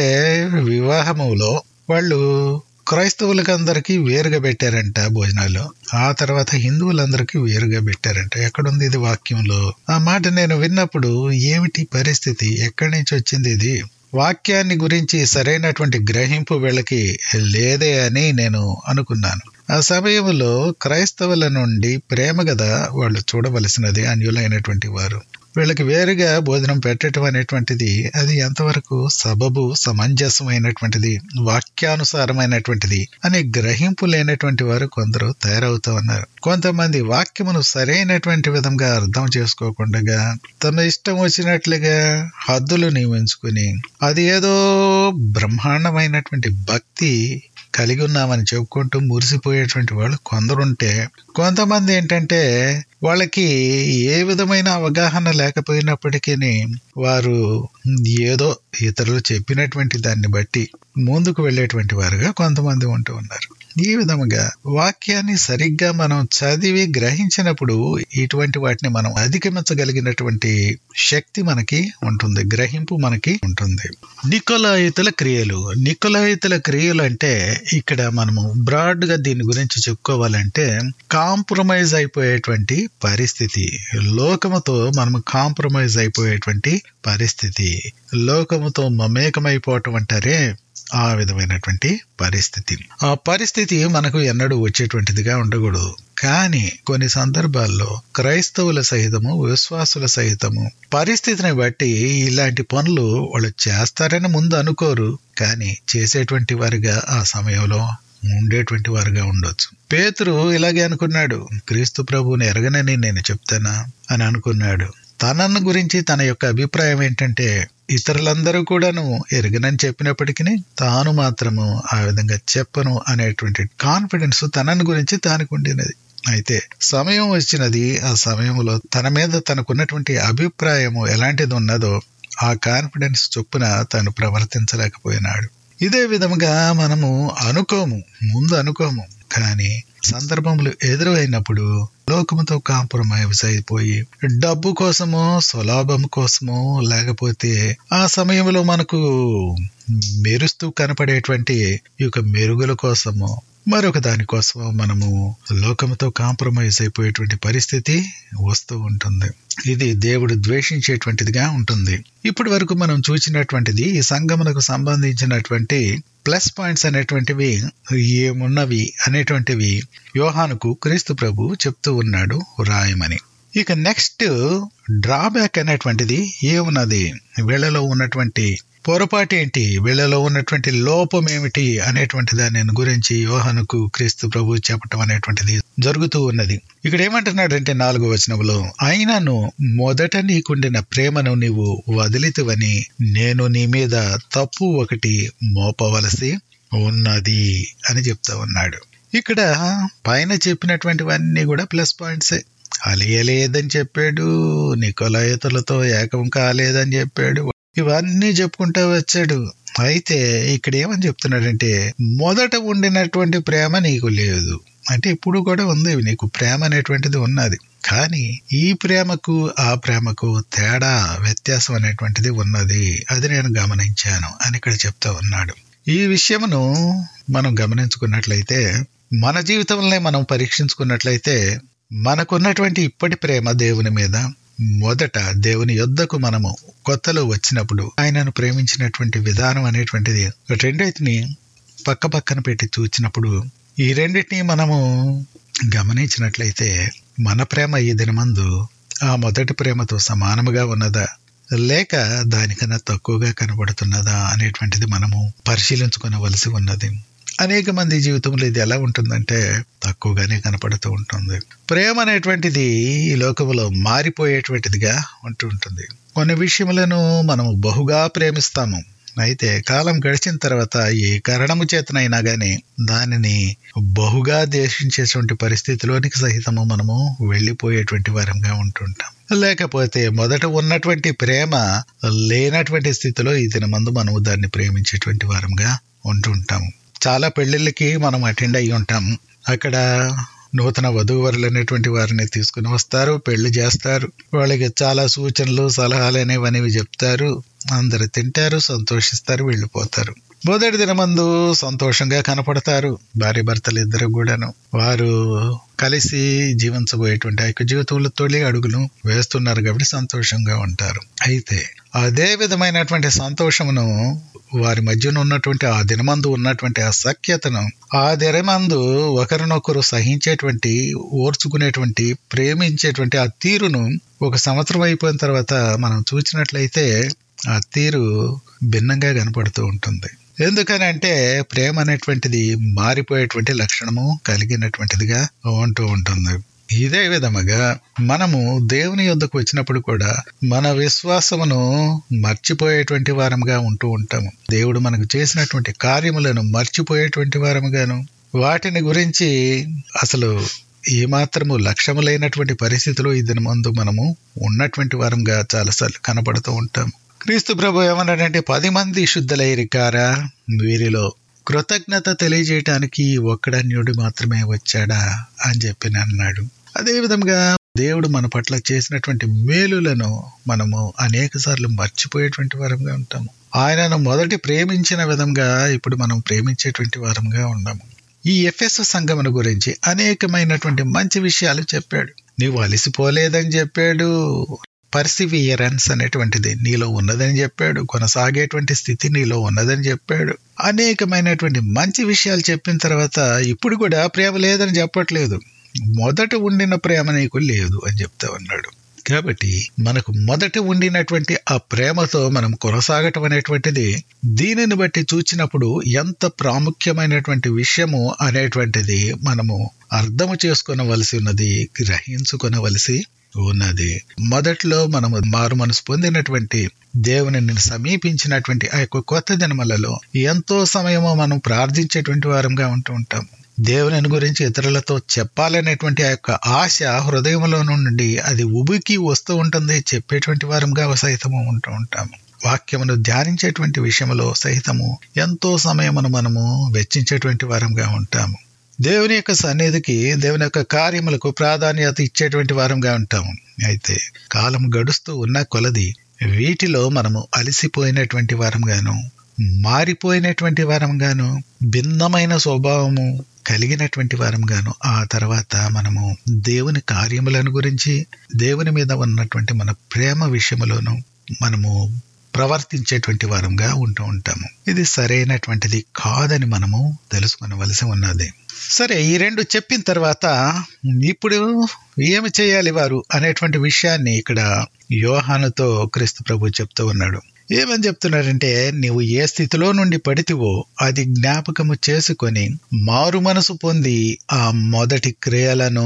S1: వివాహములో వాళ్ళు క్రైస్తవులకి అందరికీ వేరుగా పెట్టారంట భోజనాలు ఆ తర్వాత హిందువులందరికీ వేరుగా పెట్టారంట ఎక్కడుంది ఇది వాక్యంలో ఆ మాట నేను విన్నప్పుడు ఏమిటి పరిస్థితి ఎక్కడి నుంచి వచ్చింది ఇది వాక్యాన్ని గురించి సరైనటువంటి గ్రహింపు వీళ్ళకి లేదే అని నేను అనుకున్నాను ఆ సమయంలో క్రైస్తవుల నుండి ప్రేమ గదా వాళ్ళు చూడవలసినది అన్యులైనటువంటి వారు వీళ్ళకి వేరుగా భోజనం పెట్టడం అనేటువంటిది అది ఎంతవరకు సబబు సమంజసమైనటువంటిది వాక్యానుసారమైనటువంటిది అనే గ్రహింపు లేనటువంటి వారు కొందరు తయారవుతూ ఉన్నారు కొంతమంది వాక్యమును సరైనటువంటి విధంగా అర్థం చేసుకోకుండా తమ ఇష్టం వచ్చినట్లుగా హద్దులు నియమించుకుని అది ఏదో బ్రహ్మాండమైనటువంటి భక్తి కలిగి ఉన్నామని చెప్పుకుంటూ మురిసిపోయేటువంటి వాళ్ళు కొందరుంటే కొంతమంది ఏంటంటే వాళ్ళకి ఏ విధమైన అవగాహన లేకపోయినప్పటికీ వారు ఏదో ఇతరులు చెప్పినటువంటి దాన్ని బట్టి ముందుకు వెళ్ళేటువంటి వారుగా కొంతమంది ఉంటూ ఉన్నారు ఈ విధముగా వాక్యాన్ని సరిగ్గా మనం చదివి గ్రహించినప్పుడు ఇటువంటి వాటిని మనం అధిగమించగలిగినటువంటి శక్తి మనకి ఉంటుంది గ్రహింపు మనకి ఉంటుంది నికోలాయితుల క్రియలు నికోలాయితుల క్రియలు అంటే ఇక్కడ మనము బ్రాడ్ గా దీని గురించి చెప్పుకోవాలంటే కాంప్రమైజ్ అయిపోయేటువంటి పరిస్థితి లోకముతో మనము కాంప్రమైజ్ అయిపోయేటువంటి పరిస్థితి లోకముతో మమేకమైపోవటం అంటారే ఆ విధమైనటువంటి పరిస్థితి ఆ పరిస్థితి మనకు ఎన్నడూ వచ్చేటువంటిదిగా ఉండకూడదు కానీ కొన్ని సందర్భాల్లో క్రైస్తవుల సహితము విశ్వాసుల సహితము పరిస్థితిని బట్టి ఇలాంటి పనులు వాళ్ళు చేస్తారని ముందు అనుకోరు కానీ చేసేటువంటి వారిగా ఆ సమయంలో ఉండేటువంటి వారుగా ఉండొచ్చు పేతురు ఇలాగే అనుకున్నాడు క్రీస్తు ప్రభువుని ఎరగనని నేను చెప్తానా అని అనుకున్నాడు తనను గురించి తన యొక్క అభిప్రాయం ఏంటంటే ఇతరులందరూ కూడాను ఎరగనని చెప్పినప్పటికీ తాను మాత్రము ఆ విధంగా చెప్పను అనేటువంటి కాన్ఫిడెన్స్ తనను గురించి తానికి ఉండినది అయితే సమయం వచ్చినది ఆ సమయంలో తన మీద తనకున్నటువంటి అభిప్రాయము ఎలాంటిది ఉన్నదో ఆ కాన్ఫిడెన్స్ చొప్పున తను ప్రవర్తించలేకపోయినాడు ఇదే విధముగా మనము అనుకోము ముందు అనుకోము కానీ సందర్భములు ఎదురైనప్పుడు లోకముతో కాంప్రమైజ్ అయిపోయి డబ్బు కోసమో స్వలాభం కోసమో లేకపోతే ఆ సమయంలో మనకు మెరుస్తూ కనపడేటువంటి ఈ యొక్క మెరుగుల కోసమో మరొక దానికోసమో మనము లోకముతో కాంప్రమైజ్ అయిపోయేటువంటి పరిస్థితి వస్తూ ఉంటుంది ఇది దేవుడు ద్వేషించేటువంటిదిగా ఉంటుంది ఇప్పటి వరకు మనం చూసినటువంటిది ఈ సంగమునకు సంబంధించినటువంటి ప్లస్ పాయింట్స్ అనేటువంటివి ఏమున్నవి అనేటువంటివి యోహానుకు క్రీస్తు ప్రభు చెప్తూ ఉన్నాడు రాయమని ఇక నెక్స్ట్ డ్రాబ్యాక్ అనేటువంటిది ఏమున్నది వీళ్ళలో ఉన్నటువంటి పొరపాటు ఏంటి వీళ్ళలో ఉన్నటువంటి లోపం ఏమిటి అనేటువంటి దాని గురించి యోహానుకు క్రీస్తు ప్రభు చెప్పటం అనేటువంటిది జరుగుతూ ఉన్నది ఇక్కడ ఏమంటున్నాడంటే నాలుగో వచనంలో అయినను మొదట నీకుండిన ప్రేమను నీవు వదిలితివని నేను నీ మీద తప్పు ఒకటి మోపవలసి ఉన్నది అని చెప్తా ఉన్నాడు ఇక్కడ పైన చెప్పినటువంటివన్నీ కూడా ప్లస్ పాయింట్సే అలియలేదని చెప్పాడు నికోలాయతులతో ఏకం కాలేదని చెప్పాడు ఇవన్నీ చెప్పుకుంటూ వచ్చాడు అయితే ఇక్కడ ఏమని చెప్తున్నాడంటే మొదట ఉండినటువంటి ప్రేమ నీకు లేదు అంటే ఇప్పుడు కూడా ఉంది నీకు ప్రేమ అనేటువంటిది ఉన్నది కానీ ఈ ప్రేమకు ఆ ప్రేమకు తేడా వ్యత్యాసం అనేటువంటిది ఉన్నది అది నేను గమనించాను అని ఇక్కడ చెప్తా ఉన్నాడు ఈ విషయమును మనం గమనించుకున్నట్లయితే మన జీవితంలో మనం పరీక్షించుకున్నట్లయితే మనకున్నటువంటి ఇప్పటి ప్రేమ దేవుని మీద మొదట దేవుని యొద్దకు మనము కొత్తలో వచ్చినప్పుడు ఆయనను ప్రేమించినటువంటి విధానం అనేటువంటిది రెండింటిని పక్క పక్కన పెట్టి చూచినప్పుడు ఈ రెండింటిని మనము గమనించినట్లయితే మన ప్రేమ ఈ దినమందు ఆ మొదటి ప్రేమతో సమానముగా ఉన్నదా లేక దానికన్నా తక్కువగా కనబడుతున్నదా అనేటువంటిది మనము పరిశీలించుకోవలసి ఉన్నది అనేక మంది జీవితంలో ఇది ఎలా ఉంటుందంటే తక్కువగానే కనపడుతూ ఉంటుంది ప్రేమ అనేటువంటిది ఈ లోకంలో మారిపోయేటువంటిదిగా ఉంటూ ఉంటుంది కొన్ని విషయములను మనము బహుగా ప్రేమిస్తాము అయితే కాలం గడిచిన తర్వాత ఏ కారణము చేతనైనా గాని దానిని బహుగా దేశించేటువంటి పరిస్థితిలోనికి సహితము మనము వెళ్ళిపోయేటువంటి వారంగా ఉంటుంటాం లేకపోతే మొదట ఉన్నటువంటి ప్రేమ లేనటువంటి స్థితిలో ఈ దినమందు మనము దాన్ని ప్రేమించేటువంటి వారంగా ఉంటుంటాము చాలా పెళ్లిళ్ళకి మనం అటెండ్ అయ్యి ఉంటాము అక్కడ నూతన వధూవరులు అనేటువంటి వారిని తీసుకుని వస్తారు పెళ్లి చేస్తారు వాళ్ళకి చాలా సూచనలు సలహాలు అనేవి అనేవి చెప్తారు అందరు తింటారు సంతోషిస్తారు వెళ్ళిపోతారు మొదటి దినమందు సంతోషంగా కనపడతారు భార్య భర్తలు ఇద్దరు కూడాను వారు కలిసి జీవించబోయేటువంటి ఆ యొక్క జీవితంలో తొలి అడుగులు వేస్తున్నారు కాబట్టి సంతోషంగా ఉంటారు అయితే అదే విధమైనటువంటి సంతోషమును వారి మధ్యన ఉన్నటువంటి ఆ దినమందు ఉన్నటువంటి ఆ సఖ్యతను ఆ దినమందు ఒకరినొకరు సహించేటువంటి ఓర్చుకునేటువంటి ప్రేమించేటువంటి ఆ తీరును ఒక సంవత్సరం అయిపోయిన తర్వాత మనం చూసినట్లయితే ఆ తీరు భిన్నంగా కనపడుతూ ఉంటుంది ఎందుకని అంటే ప్రేమ అనేటువంటిది మారిపోయేటువంటి లక్షణము కలిగినటువంటిదిగా ఉంటూ ఉంటుంది ఇదే విధముగా మనము దేవుని యొద్దకు వచ్చినప్పుడు కూడా మన విశ్వాసమును మర్చిపోయేటువంటి వారముగా ఉంటూ ఉంటాము దేవుడు మనకు చేసినటువంటి కార్యములను మర్చిపోయేటువంటి వారముగాను వాటిని గురించి అసలు ఏమాత్రము లక్ష్యము లేనటువంటి పరిస్థితిలో ఇది ముందు మనము ఉన్నటువంటి వారంగా చాలాసార్లు కనపడుతూ ఉంటాము క్రీస్తు ప్రభు ఏమన్నాడంటే పది మంది శుద్ధులైరికారా వీరిలో కృతజ్ఞత తెలియజేయటానికి ఒక్కడన్యుడు మాత్రమే వచ్చాడా అని చెప్పి అన్నాడు అదే విధంగా దేవుడు మన పట్ల చేసినటువంటి మేలులను మనము అనేక సార్లు మర్చిపోయేటువంటి వారంగా ఉంటాము ఆయనను మొదటి ప్రేమించిన విధంగా ఇప్పుడు మనం ప్రేమించేటువంటి వారంగా ఉన్నాము ఈ ఎఫ్ఎస్ సంగమన గురించి అనేకమైనటువంటి మంచి విషయాలు చెప్పాడు నీవు అలసిపోలేదని చెప్పాడు పర్సివియరెన్స్ అనేటువంటిది నీలో ఉన్నదని చెప్పాడు కొనసాగేటువంటి స్థితి నీలో ఉన్నదని చెప్పాడు అనేకమైనటువంటి మంచి విషయాలు చెప్పిన తర్వాత ఇప్పుడు కూడా ప్రేమ లేదని చెప్పట్లేదు మొదట ఉండిన ప్రేమ నీకు లేదు అని చెప్తా ఉన్నాడు కాబట్టి మనకు మొదట ఉండినటువంటి ఆ ప్రేమతో మనం కొనసాగటం అనేటువంటిది దీనిని బట్టి చూచినప్పుడు ఎంత ప్రాముఖ్యమైనటువంటి విషయము అనేటువంటిది మనము అర్థము చేసుకొనవలసి ఉన్నది గ్రహించుకొనవలసి ఉన్నది మొదట్లో మనము మారు మనసు పొందినటువంటి దేవుని సమీపించినటువంటి ఆ యొక్క కొత్త జన్మలలో ఎంతో సమయము మనం ప్రార్థించేటువంటి వారంగా ఉంటూ ఉంటాము దేవుని గురించి ఇతరులతో చెప్పాలనేటువంటి ఆ యొక్క ఆశ హృదయంలో నుండి అది ఉబికి వస్తూ ఉంటుంది చెప్పేటువంటి వారంగా సహితము ఉంటూ ఉంటాము వాక్యమును ధ్యానించేటువంటి విషయంలో సహితము ఎంతో సమయమును మనము వెచ్చించేటువంటి వారంగా ఉంటాము దేవుని యొక్క సన్నిధికి దేవుని యొక్క కార్యములకు ప్రాధాన్యత ఇచ్చేటువంటి వారంగా ఉంటాము అయితే కాలం గడుస్తూ ఉన్న కొలది వీటిలో మనము అలసిపోయినటువంటి వారంగాను మారిపోయినటువంటి వారంగాను భిన్నమైన స్వభావము కలిగినటువంటి వారంగాను ఆ తర్వాత మనము దేవుని కార్యములను గురించి దేవుని మీద ఉన్నటువంటి మన ప్రేమ విషయములోను మనము ప్రవర్తించేటువంటి వారంగా ఉంటూ ఉంటాము ఇది సరైనటువంటిది కాదని మనము తెలుసుకునవలసి ఉన్నది సరే ఈ రెండు చెప్పిన తర్వాత ఇప్పుడు ఏమి చేయాలి వారు అనేటువంటి విషయాన్ని ఇక్కడ యోహానుతో క్రీస్తు ప్రభు చెప్తూ ఉన్నాడు ఏమని చెప్తున్నారంటే నీవు ఏ స్థితిలో నుండి పడితివో అది జ్ఞాపకము చేసుకొని మారు మనసు పొంది ఆ మొదటి క్రియలను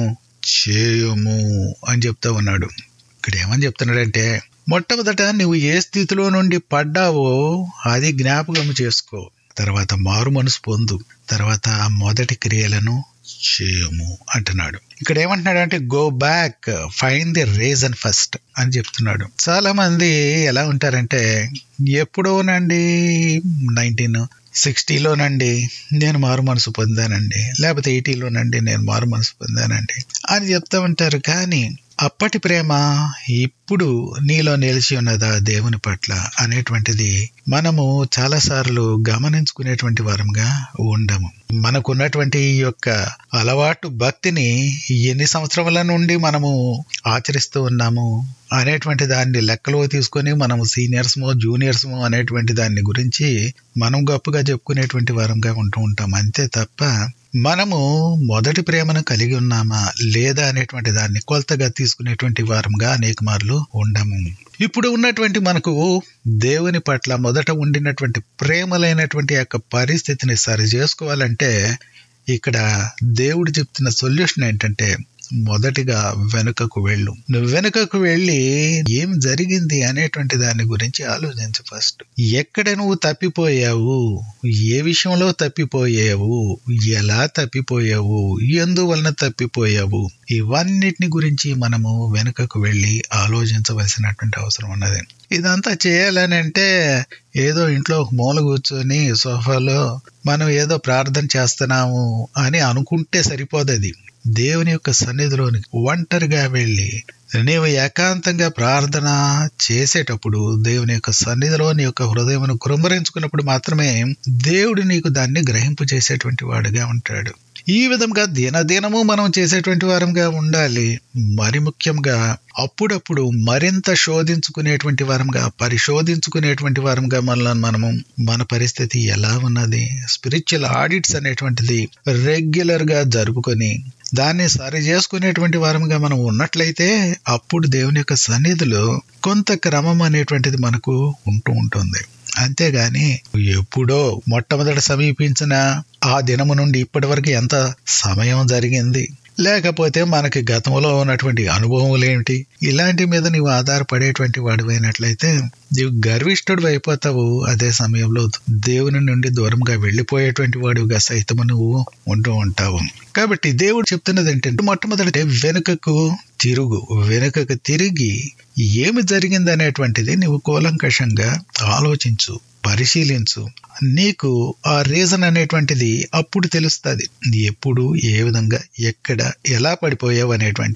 S1: చేయుము అని చెప్తా ఉన్నాడు ఇక్కడ ఏమని చెప్తున్నాడంటే మొట్టమొదట నువ్వు ఏ స్థితిలో నుండి పడ్డావో అది జ్ఞాపకం చేసుకో తర్వాత మారు మనసు పొందు తర్వాత ఆ మొదటి క్రియలను చేయము అంటున్నాడు ఇక్కడ ఏమంటున్నాడు అంటే go back find the reason first అని చెప్తున్నాడు చాలా మంది ఎలా ఉంటారంటే ఎప్పుడోనండి నైన్టీన్ సిక్స్టీలోనండి నేను మారు మనసు పొందానండి లేకపోతే ఎయిటీలోనండి నేను మారు మనసు పొందానండి అని చెప్తా ఉంటారు కానీ అప్పటి ప్రేమ ఇప్పుడు నీలో నిలిచి ఉన్నదా దేవుని పట్ల అనేటువంటిది మనము చాలాసార్లు గమనించుకునేటువంటి వారంగా ఉండము మనకున్నటువంటి ఈ యొక్క అలవాటు భక్తిని ఎన్ని సంవత్సరాల నుండి మనము ఆచరిస్తూ ఉన్నాము అనేటువంటి దాన్ని లెక్కలో తీసుకొని మనము సీనియర్స్మో జూనియర్స్మో అనేటువంటి దాన్ని గురించి మనం గొప్పగా చెప్పుకునేటువంటి వారంగా ఉంటూ ఉంటాం అంతే తప్ప మనము మొదటి ప్రేమను కలిగి ఉన్నామా లేదా అనేటువంటి దాన్ని కొలతగా తీసుకునేటువంటి వారంగా అనేక మార్లు ఉండము ఇప్పుడు ఉన్నటువంటి మనకు దేవుని పట్ల మొదట ఉండినటువంటి ప్రేమలైనటువంటి యొక్క పరిస్థితిని సరి చేసుకోవాలంటే ఇక్కడ దేవుడు చెప్తున్న సొల్యూషన్ ఏంటంటే మొదటిగా వెనుకకు వెళ్ళు నువ్వు వెనుకకు వెళ్ళి ఏం జరిగింది అనేటువంటి దాని గురించి ఆలోచించు ఫస్ట్ ఎక్కడ నువ్వు తప్పిపోయావు ఏ విషయంలో తప్పిపోయావు ఎలా తప్పిపోయావు ఎందువలన తప్పిపోయావు ఇవన్నిటిని గురించి మనము వెనుకకు వెళ్ళి ఆలోచించవలసినటువంటి అవసరం ఉన్నది ఇదంతా చేయాలని అంటే ఏదో ఇంట్లో ఒక మూల కూర్చొని సోఫాలో మనం ఏదో ప్రార్థన చేస్తున్నాము అని అనుకుంటే సరిపోదది దేవుని యొక్క సన్నిధిలోనికి ఒంటరిగా వెళ్ళి నీవు ఏకాంతంగా ప్రార్థన చేసేటప్పుడు దేవుని యొక్క సన్నిధిలో నీ యొక్క హృదయమును కురుమరించుకున్నప్పుడు మాత్రమే దేవుడు నీకు దాన్ని గ్రహింపు చేసేటువంటి వాడుగా ఉంటాడు ఈ విధంగా దినదినము మనం చేసేటువంటి వారంగా ఉండాలి మరి ముఖ్యంగా అప్పుడప్పుడు మరింత శోధించుకునేటువంటి వారంగా పరిశోధించుకునేటువంటి వారంగా మనల్ని మనము మన పరిస్థితి ఎలా ఉన్నది స్పిరిచువల్ ఆడిట్స్ అనేటువంటిది రెగ్యులర్ గా జరుపుకొని దాన్ని సరి చేసుకునేటువంటి వారంగా మనం ఉన్నట్లయితే అప్పుడు దేవుని యొక్క సన్నిధిలో కొంత క్రమం అనేటువంటిది మనకు ఉంటూ ఉంటుంది అంతేగాని ఎప్పుడో మొట్టమొదట సమీపించిన ఆ దినము నుండి ఇప్పటి వరకు ఎంత సమయం జరిగింది లేకపోతే మనకి గతంలో ఉన్నటువంటి అనుభవములు ఏమిటి ఇలాంటి మీద నీవు ఆధారపడేటువంటి వాడివైనట్లయితే నీవు గర్విష్ఠుడు అయిపోతావు అదే సమయంలో దేవుని నుండి దూరంగా వెళ్ళిపోయేటువంటి వాడివిగా సైతము నువ్వు ఉంటూ ఉంటావు కాబట్టి దేవుడు చెప్తున్నది ఏంటంటే మొట్టమొదటి వెనుకకు తిరుగు వెనుకకు తిరిగి ఏమి జరిగింది అనేటువంటిది నువ్వు కూలంకషంగా ఆలోచించు పరిశీలించు నీకు ఆ రీజన్ అనేటువంటిది అప్పుడు తెలుస్తుంది ఎప్పుడు ఏ విధంగా ఎక్కడ ఎలా పడిపోయావు అనేటువంటిది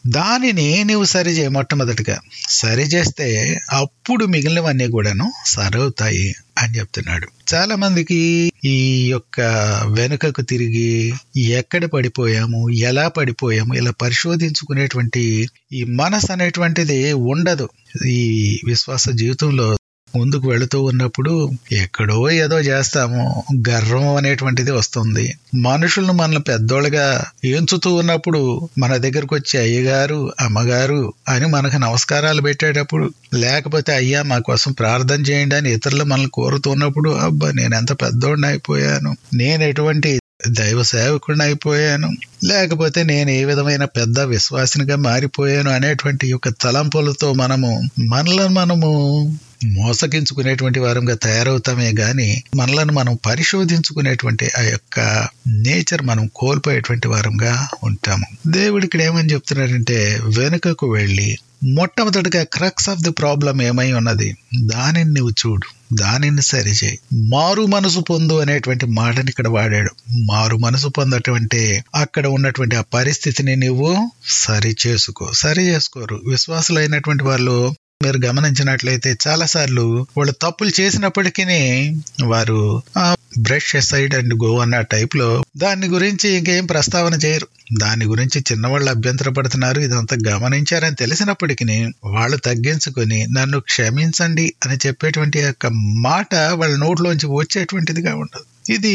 S1: దానిని నీవు సరి చేయ మొట్టమొదటిగా సరి చేస్తే అప్పుడు మిగిలినవన్నీ కూడాను సరవుతాయి అని చెప్తున్నాడు చాలా మందికి ఈ యొక్క వెనుకకు తిరిగి ఎక్కడ పడిపోయాము ఎలా పడిపోయాము ఇలా పరిశోధించుకునేటువంటి ఈ మనసు అనేటువంటిది ఉండదు ఈ విశ్వాస జీవితంలో ముందుకు వెళుతూ ఉన్నప్పుడు ఎక్కడో ఏదో చేస్తాము గర్వం అనేటువంటిది వస్తుంది మనుషులను మనల్ని పెద్దోళ్ళగా ఎంచుతూ ఉన్నప్పుడు మన దగ్గరకు వచ్చి అయ్యగారు అమ్మగారు అని మనకు నమస్కారాలు పెట్టేటప్పుడు లేకపోతే అయ్యా మా కోసం ప్రార్థన చేయండి అని ఇతరులు మనల్ని కోరుతున్నప్పుడు అబ్బా నేను ఎంత పెద్దోడిని అయిపోయాను నేను ఎటువంటి దైవ సేవకుడిని అయిపోయాను లేకపోతే నేను ఏ విధమైన పెద్ద విశ్వాసినిగా మారిపోయాను అనేటువంటి యొక్క తలంపులతో మనము మనలను మనము మోసగించుకునేటువంటి వారంగా తయారవుతామే గాని మనలను మనం పరిశోధించుకునేటువంటి ఆ యొక్క నేచర్ మనం కోల్పోయేటువంటి వారంగా ఉంటాము దేవుడు ఇక్కడ ఏమని చెప్తున్నాడంటే వెనుకకు వెళ్ళి మొట్టమొదటిగా క్రక్స్ ఆఫ్ ది ప్రాబ్లం ఏమై ఉన్నది దానిని నువ్వు చూడు దానిని సరిచేయి మారు మనసు పొందు అనేటువంటి మాటని ఇక్కడ వాడాడు మారు మనసు పొందటువంటి అక్కడ ఉన్నటువంటి ఆ పరిస్థితిని నువ్వు సరి చేసుకో సరి చేసుకోరు విశ్వాసులైనటువంటి వాళ్ళు మీరు గమనించినట్లయితే చాలా సార్లు వాళ్ళు తప్పులు చేసినప్పటికీ వారు బ్రష్ సైడ్ అండ్ గో అన్న టైప్ లో దాని గురించి ఇంకేం ప్రస్తావన చేయరు దాని గురించి చిన్నవాళ్ళు అభ్యంతరపడుతున్నారు ఇదంతా గమనించారని తెలిసినప్పటికీ వాళ్ళు తగ్గించుకొని నన్ను క్షమించండి అని చెప్పేటువంటి యొక్క మాట వాళ్ళ నోట్లోంచి వచ్చేటువంటిదిగా ఉండదు ఇది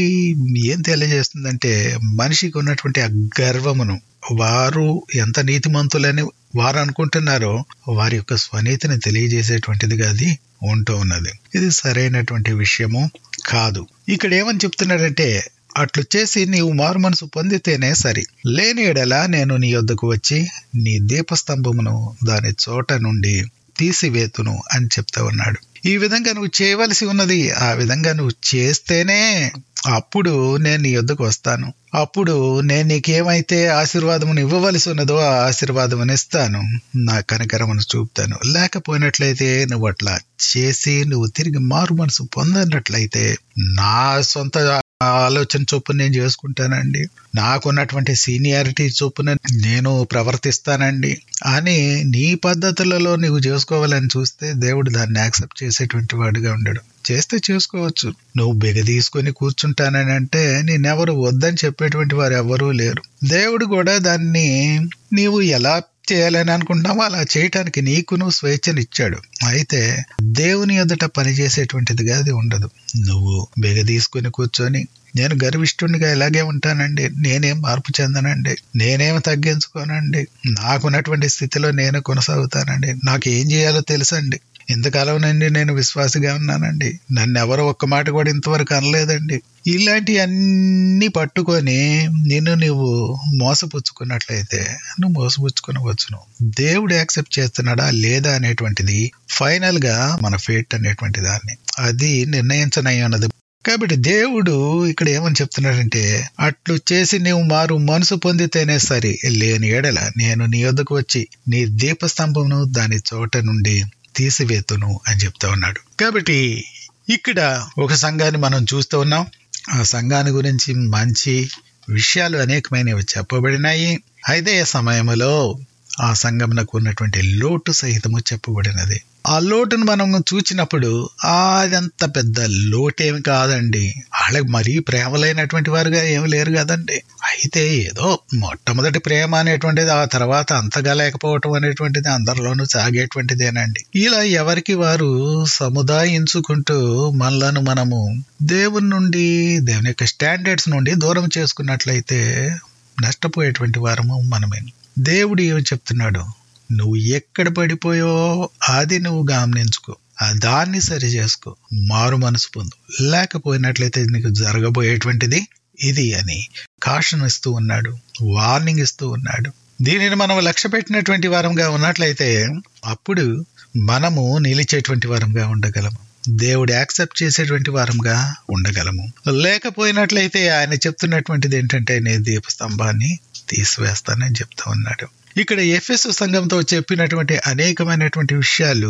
S1: ఏం తెలియజేస్తుందంటే మనిషికి ఉన్నటువంటి ఆ గర్వమును వారు ఎంత నీతిమంతులని వారు అనుకుంటున్నారో వారి యొక్క స్వనీతిని తెలియజేసేటువంటిదిగా అది ఉంటూ ఉన్నది ఇది సరైనటువంటి విషయము కాదు ఇక్కడ ఏమని చెప్తున్నాడంటే అట్లు చేసి నీవు మారు మనసు పొందితేనే సరి లేని ఎడలా నేను నీ వద్దకు వచ్చి నీ దీపస్తంభమును దాని చోట నుండి తీసివేతును అని చెప్తా ఉన్నాడు ఈ విధంగా నువ్వు చేయవలసి ఉన్నది ఆ విధంగా నువ్వు చేస్తేనే అప్పుడు నేను నీ యొద్దకు వస్తాను అప్పుడు నేను నీకేమైతే ఆశీర్వాదమును ఇవ్వవలసి ఉన్నదో ఆ ఆశీర్వాదమును ఇస్తాను నా కనికరమును చూపుతాను లేకపోయినట్లయితే నువ్వు అట్లా చేసి నువ్వు తిరిగి మారు మనసు పొందనట్లయితే నా సొంత ఆలోచన చొప్పున నేను చేసుకుంటానండి నాకున్నటువంటి సీనియారిటీ చొప్పున నేను ప్రవర్తిస్తానండి అని నీ పద్ధతులలో నువ్వు చేసుకోవాలని చూస్తే దేవుడు దాన్ని యాక్సెప్ట్ చేసేటువంటి వాడిగా ఉండడు చేస్తే చేసుకోవచ్చు నువ్వు బిగ తీసుకొని కూర్చుంటానని అంటే నేనెవరు వద్దని చెప్పేటువంటి వారు ఎవరూ లేరు దేవుడు కూడా దాన్ని నీవు ఎలా చేయాలని అనుకుంటున్నావో అలా చేయటానికి నీకు నువ్వు స్వేచ్ఛనిచ్చాడు అయితే దేవుని ఎదుట పనిచేసేటువంటిదిగా అది ఉండదు నువ్వు బిగ తీసుకుని కూర్చొని నేను గర్విష్ఠునిగా ఇలాగే ఉంటానండి నేనేం మార్పు చెందనండి నేనేం తగ్గించుకోనండి నాకున్నటువంటి స్థితిలో నేను కొనసాగుతానండి నాకు ఏం చేయాలో తెలుసండి ఇంతకాలం నుండి నేను విశ్వాసిగా ఉన్నానండి నన్ను ఎవరు ఒక్క మాట కూడా ఇంతవరకు అనలేదండి ఇలాంటి అన్ని పట్టుకొని నిన్ను నువ్వు మోసపుచ్చుకున్నట్లయితే నువ్వు మోసపుచ్చుకునవచ్చును దేవుడు యాక్సెప్ట్ చేస్తున్నాడా లేదా అనేటువంటిది ఫైనల్ గా మన ఫేట్ అనేటువంటి దాన్ని అది నిర్ణయించనై ఉన్నది కాబట్టి దేవుడు ఇక్కడ ఏమని చెప్తున్నాడంటే అట్లు చేసి నీవు మారు మనసు పొందితేనే సరి లేని ఎడల నేను నీ వద్దకు వచ్చి నీ దీపస్తంభమును దాని చోట నుండి తీసివేతును అని చెప్తా ఉన్నాడు కాబట్టి ఇక్కడ ఒక సంఘాన్ని మనం చూస్తూ ఉన్నాం ఆ సంఘాన్ని గురించి మంచి విషయాలు అనేకమైనవి చెప్పబడినాయి అయితే సమయంలో ఆ సంఘమునకు ఉన్నటువంటి లోటు సహితము చెప్పబడినది ఆ లోటును మనం చూచినప్పుడు అదంత పెద్ద లోటేమి కాదండి వాళ్ళకి మరీ ప్రేమలైనటువంటి వారుగా ఏమి లేరు కదండి అయితే ఏదో మొట్టమొదటి ప్రేమ అనేటువంటిది ఆ తర్వాత అంతగా లేకపోవటం అనేటువంటిది అందరిలోనూ సాగేటువంటిదేనండి ఇలా ఎవరికి వారు సముదాయించుకుంటూ మనలను మనము దేవుని నుండి దేవుని యొక్క స్టాండర్డ్స్ నుండి దూరం చేసుకున్నట్లయితే నష్టపోయేటువంటి వారము మనమే దేవుడు ఏమి చెప్తున్నాడు నువ్వు ఎక్కడ పడిపోయో అది నువ్వు గమనించుకో ఆ దాన్ని సరి చేసుకో మారు మనసు పొందు లేకపోయినట్లయితే నీకు జరగబోయేటువంటిది ఇది అని కాషన్ ఇస్తూ ఉన్నాడు వార్నింగ్ ఇస్తూ ఉన్నాడు దీనిని మనం లక్ష్య పెట్టినటువంటి వారంగా ఉన్నట్లయితే అప్పుడు మనము నిలిచేటువంటి వారంగా ఉండగలము దేవుడు యాక్సెప్ట్ చేసేటువంటి వారంగా ఉండగలము లేకపోయినట్లయితే ఆయన చెప్తున్నటువంటిది ఏంటంటే నేను దీపస్తంభాన్ని తీసివేస్తానని చెప్తా ఉన్నాడు ఇక్కడ ఎఫ్ఎస్ సంఘంతో చెప్పినటువంటి అనేకమైనటువంటి విషయాలు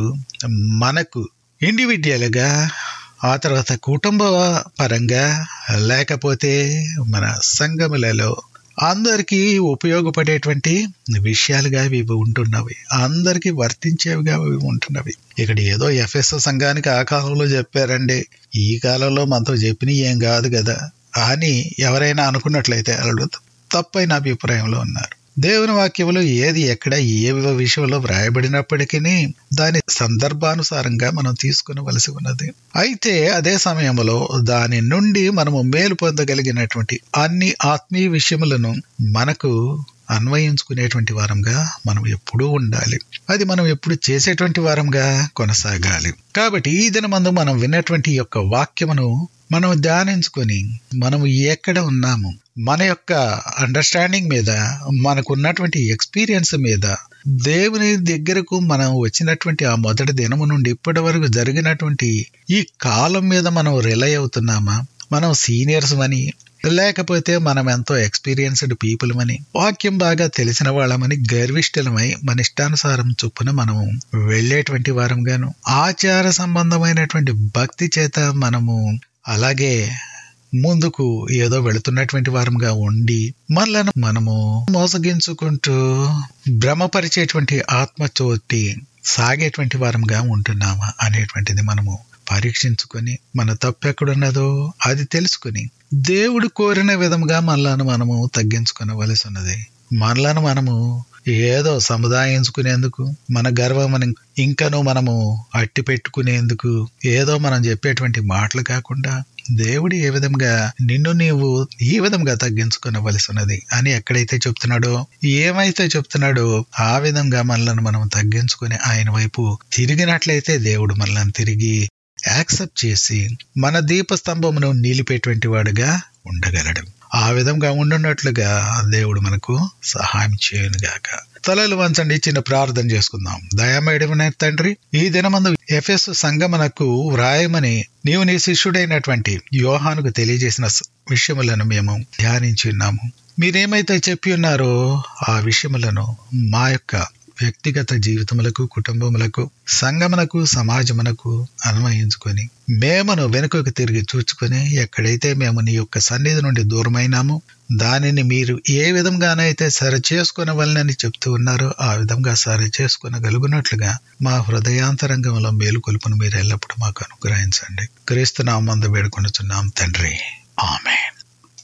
S1: మనకు ఇండివిజువల్గా ఆ తర్వాత కుటుంబ పరంగా లేకపోతే మన సంఘములలో అందరికీ ఉపయోగపడేటువంటి విషయాలుగా ఇవి ఉంటున్నవి అందరికీ వర్తించేవిగా ఇవి ఉంటున్నవి ఇక్కడ ఏదో ఎఫ్ఎస్ సంఘానికి ఆ కాలంలో చెప్పారండి ఈ కాలంలో మనతో చెప్పిన ఏం కాదు కదా అని ఎవరైనా అనుకున్నట్లయితే వాళ్ళు తప్పైన అభిప్రాయంలో ఉన్నారు దేవుని వాక్యంలో ఏది ఎక్కడ ఏ విషయంలో వ్రాయబడినప్పటికీ దాని సందర్భానుసారంగా మనం తీసుకునవలసి ఉన్నది అయితే అదే సమయంలో దాని నుండి మనము మేలు పొందగలిగినటువంటి అన్ని ఆత్మీయ విషయములను మనకు అన్వయించుకునేటువంటి వారంగా మనం ఎప్పుడూ ఉండాలి అది మనం ఎప్పుడు చేసేటువంటి వారంగా కొనసాగాలి కాబట్టి ఈ దినమందు మనం విన్నటువంటి యొక్క వాక్యమును మనం ధ్యానించుకొని మనం ఎక్కడ ఉన్నాము మన యొక్క అండర్స్టాండింగ్ మీద మనకున్నటువంటి ఎక్స్పీరియన్స్ మీద దేవుని దగ్గరకు మనం వచ్చినటువంటి ఆ మొదటి దినము నుండి ఇప్పటి వరకు జరిగినటువంటి ఈ కాలం మీద మనం రిలై అవుతున్నామా మనం సీనియర్స్ అని లేకపోతే మనం ఎంతో ఎక్స్పీరియన్స్డ్ పీపుల్ అని వాక్యం బాగా తెలిసిన వాళ్ళమని గర్విష్ఠులమై మన ఇష్టానుసారం చొప్పున మనం వెళ్ళేటువంటి వారంగాను ఆచార సంబంధమైనటువంటి భక్తి చేత మనము అలాగే ముందుకు ఏదో వెళుతున్నటువంటి వారంగా ఉండి మనలను మనము మోసగించుకుంటూ భ్రమపరిచేటువంటి ఆత్మచోటి సాగేటువంటి వారంగా ఉంటున్నామా అనేటువంటిది మనము పరీక్షించుకొని మన తప్పు ఎక్కడున్నదో అది తెలుసుకుని దేవుడు కోరిన విధంగా మనలను మనము తగ్గించుకునవలసి ఉన్నది మనలను మనము ఏదో సముదాయించుకునేందుకు మన గర్వం ఇంకను మనము అట్టి పెట్టుకునేందుకు ఏదో మనం చెప్పేటువంటి మాటలు కాకుండా దేవుడు ఏ విధంగా నిన్ను నీవు ఈ విధంగా తగ్గించుకునవలసి ఉన్నది అని ఎక్కడైతే చెప్తున్నాడో ఏమైతే చెప్తున్నాడో ఆ విధంగా మనలను మనం తగ్గించుకుని ఆయన వైపు తిరిగినట్లయితే దేవుడు మనల్ని తిరిగి యాక్సెప్ట్ చేసి మన దీపస్తంభమును నిలిపేటువంటి వాడుగా ఉండగలడు ఆ విధంగా ఉండున్నట్లుగా దేవుడు మనకు సహాయం చేయనుగాక తలలు వంచండి చిన్న ప్రార్థన చేసుకుందాం దయామేడమైన తండ్రి ఈ దినమందు ఎఫ్ఎస్ సంగమనకు వ్రాయమని నీవు నీ శిష్యుడైనటువంటి యోహానుకు తెలియజేసిన విషయములను మేము ధ్యానించి ఉన్నాము మీరేమైతే చెప్పి ఉన్నారో ఆ విషయములను మా యొక్క వ్యక్తిగత జీవితములకు కుటుంబములకు సంగమనకు సమాజమునకు అన్వయించుకొని మేమను వెనుకకు తిరిగి చూచుకొని ఎక్కడైతే మేము నీ యొక్క సన్నిధి నుండి దూరమైనామో దానిని మీరు ఏ విధంగానైతే సరి చేసుకునవలనని చెప్తూ ఉన్నారో ఆ విధంగా సరి చేసుకునగలుగునట్లుగా మా హృదయాంతరంగంలో మేలుకొలుపును మీరు ఎల్లప్పుడూ మాకు అనుగ్రహించండి క్రీస్తు నామందు వేడుకొనుచున్నాం తండ్రి ఆమె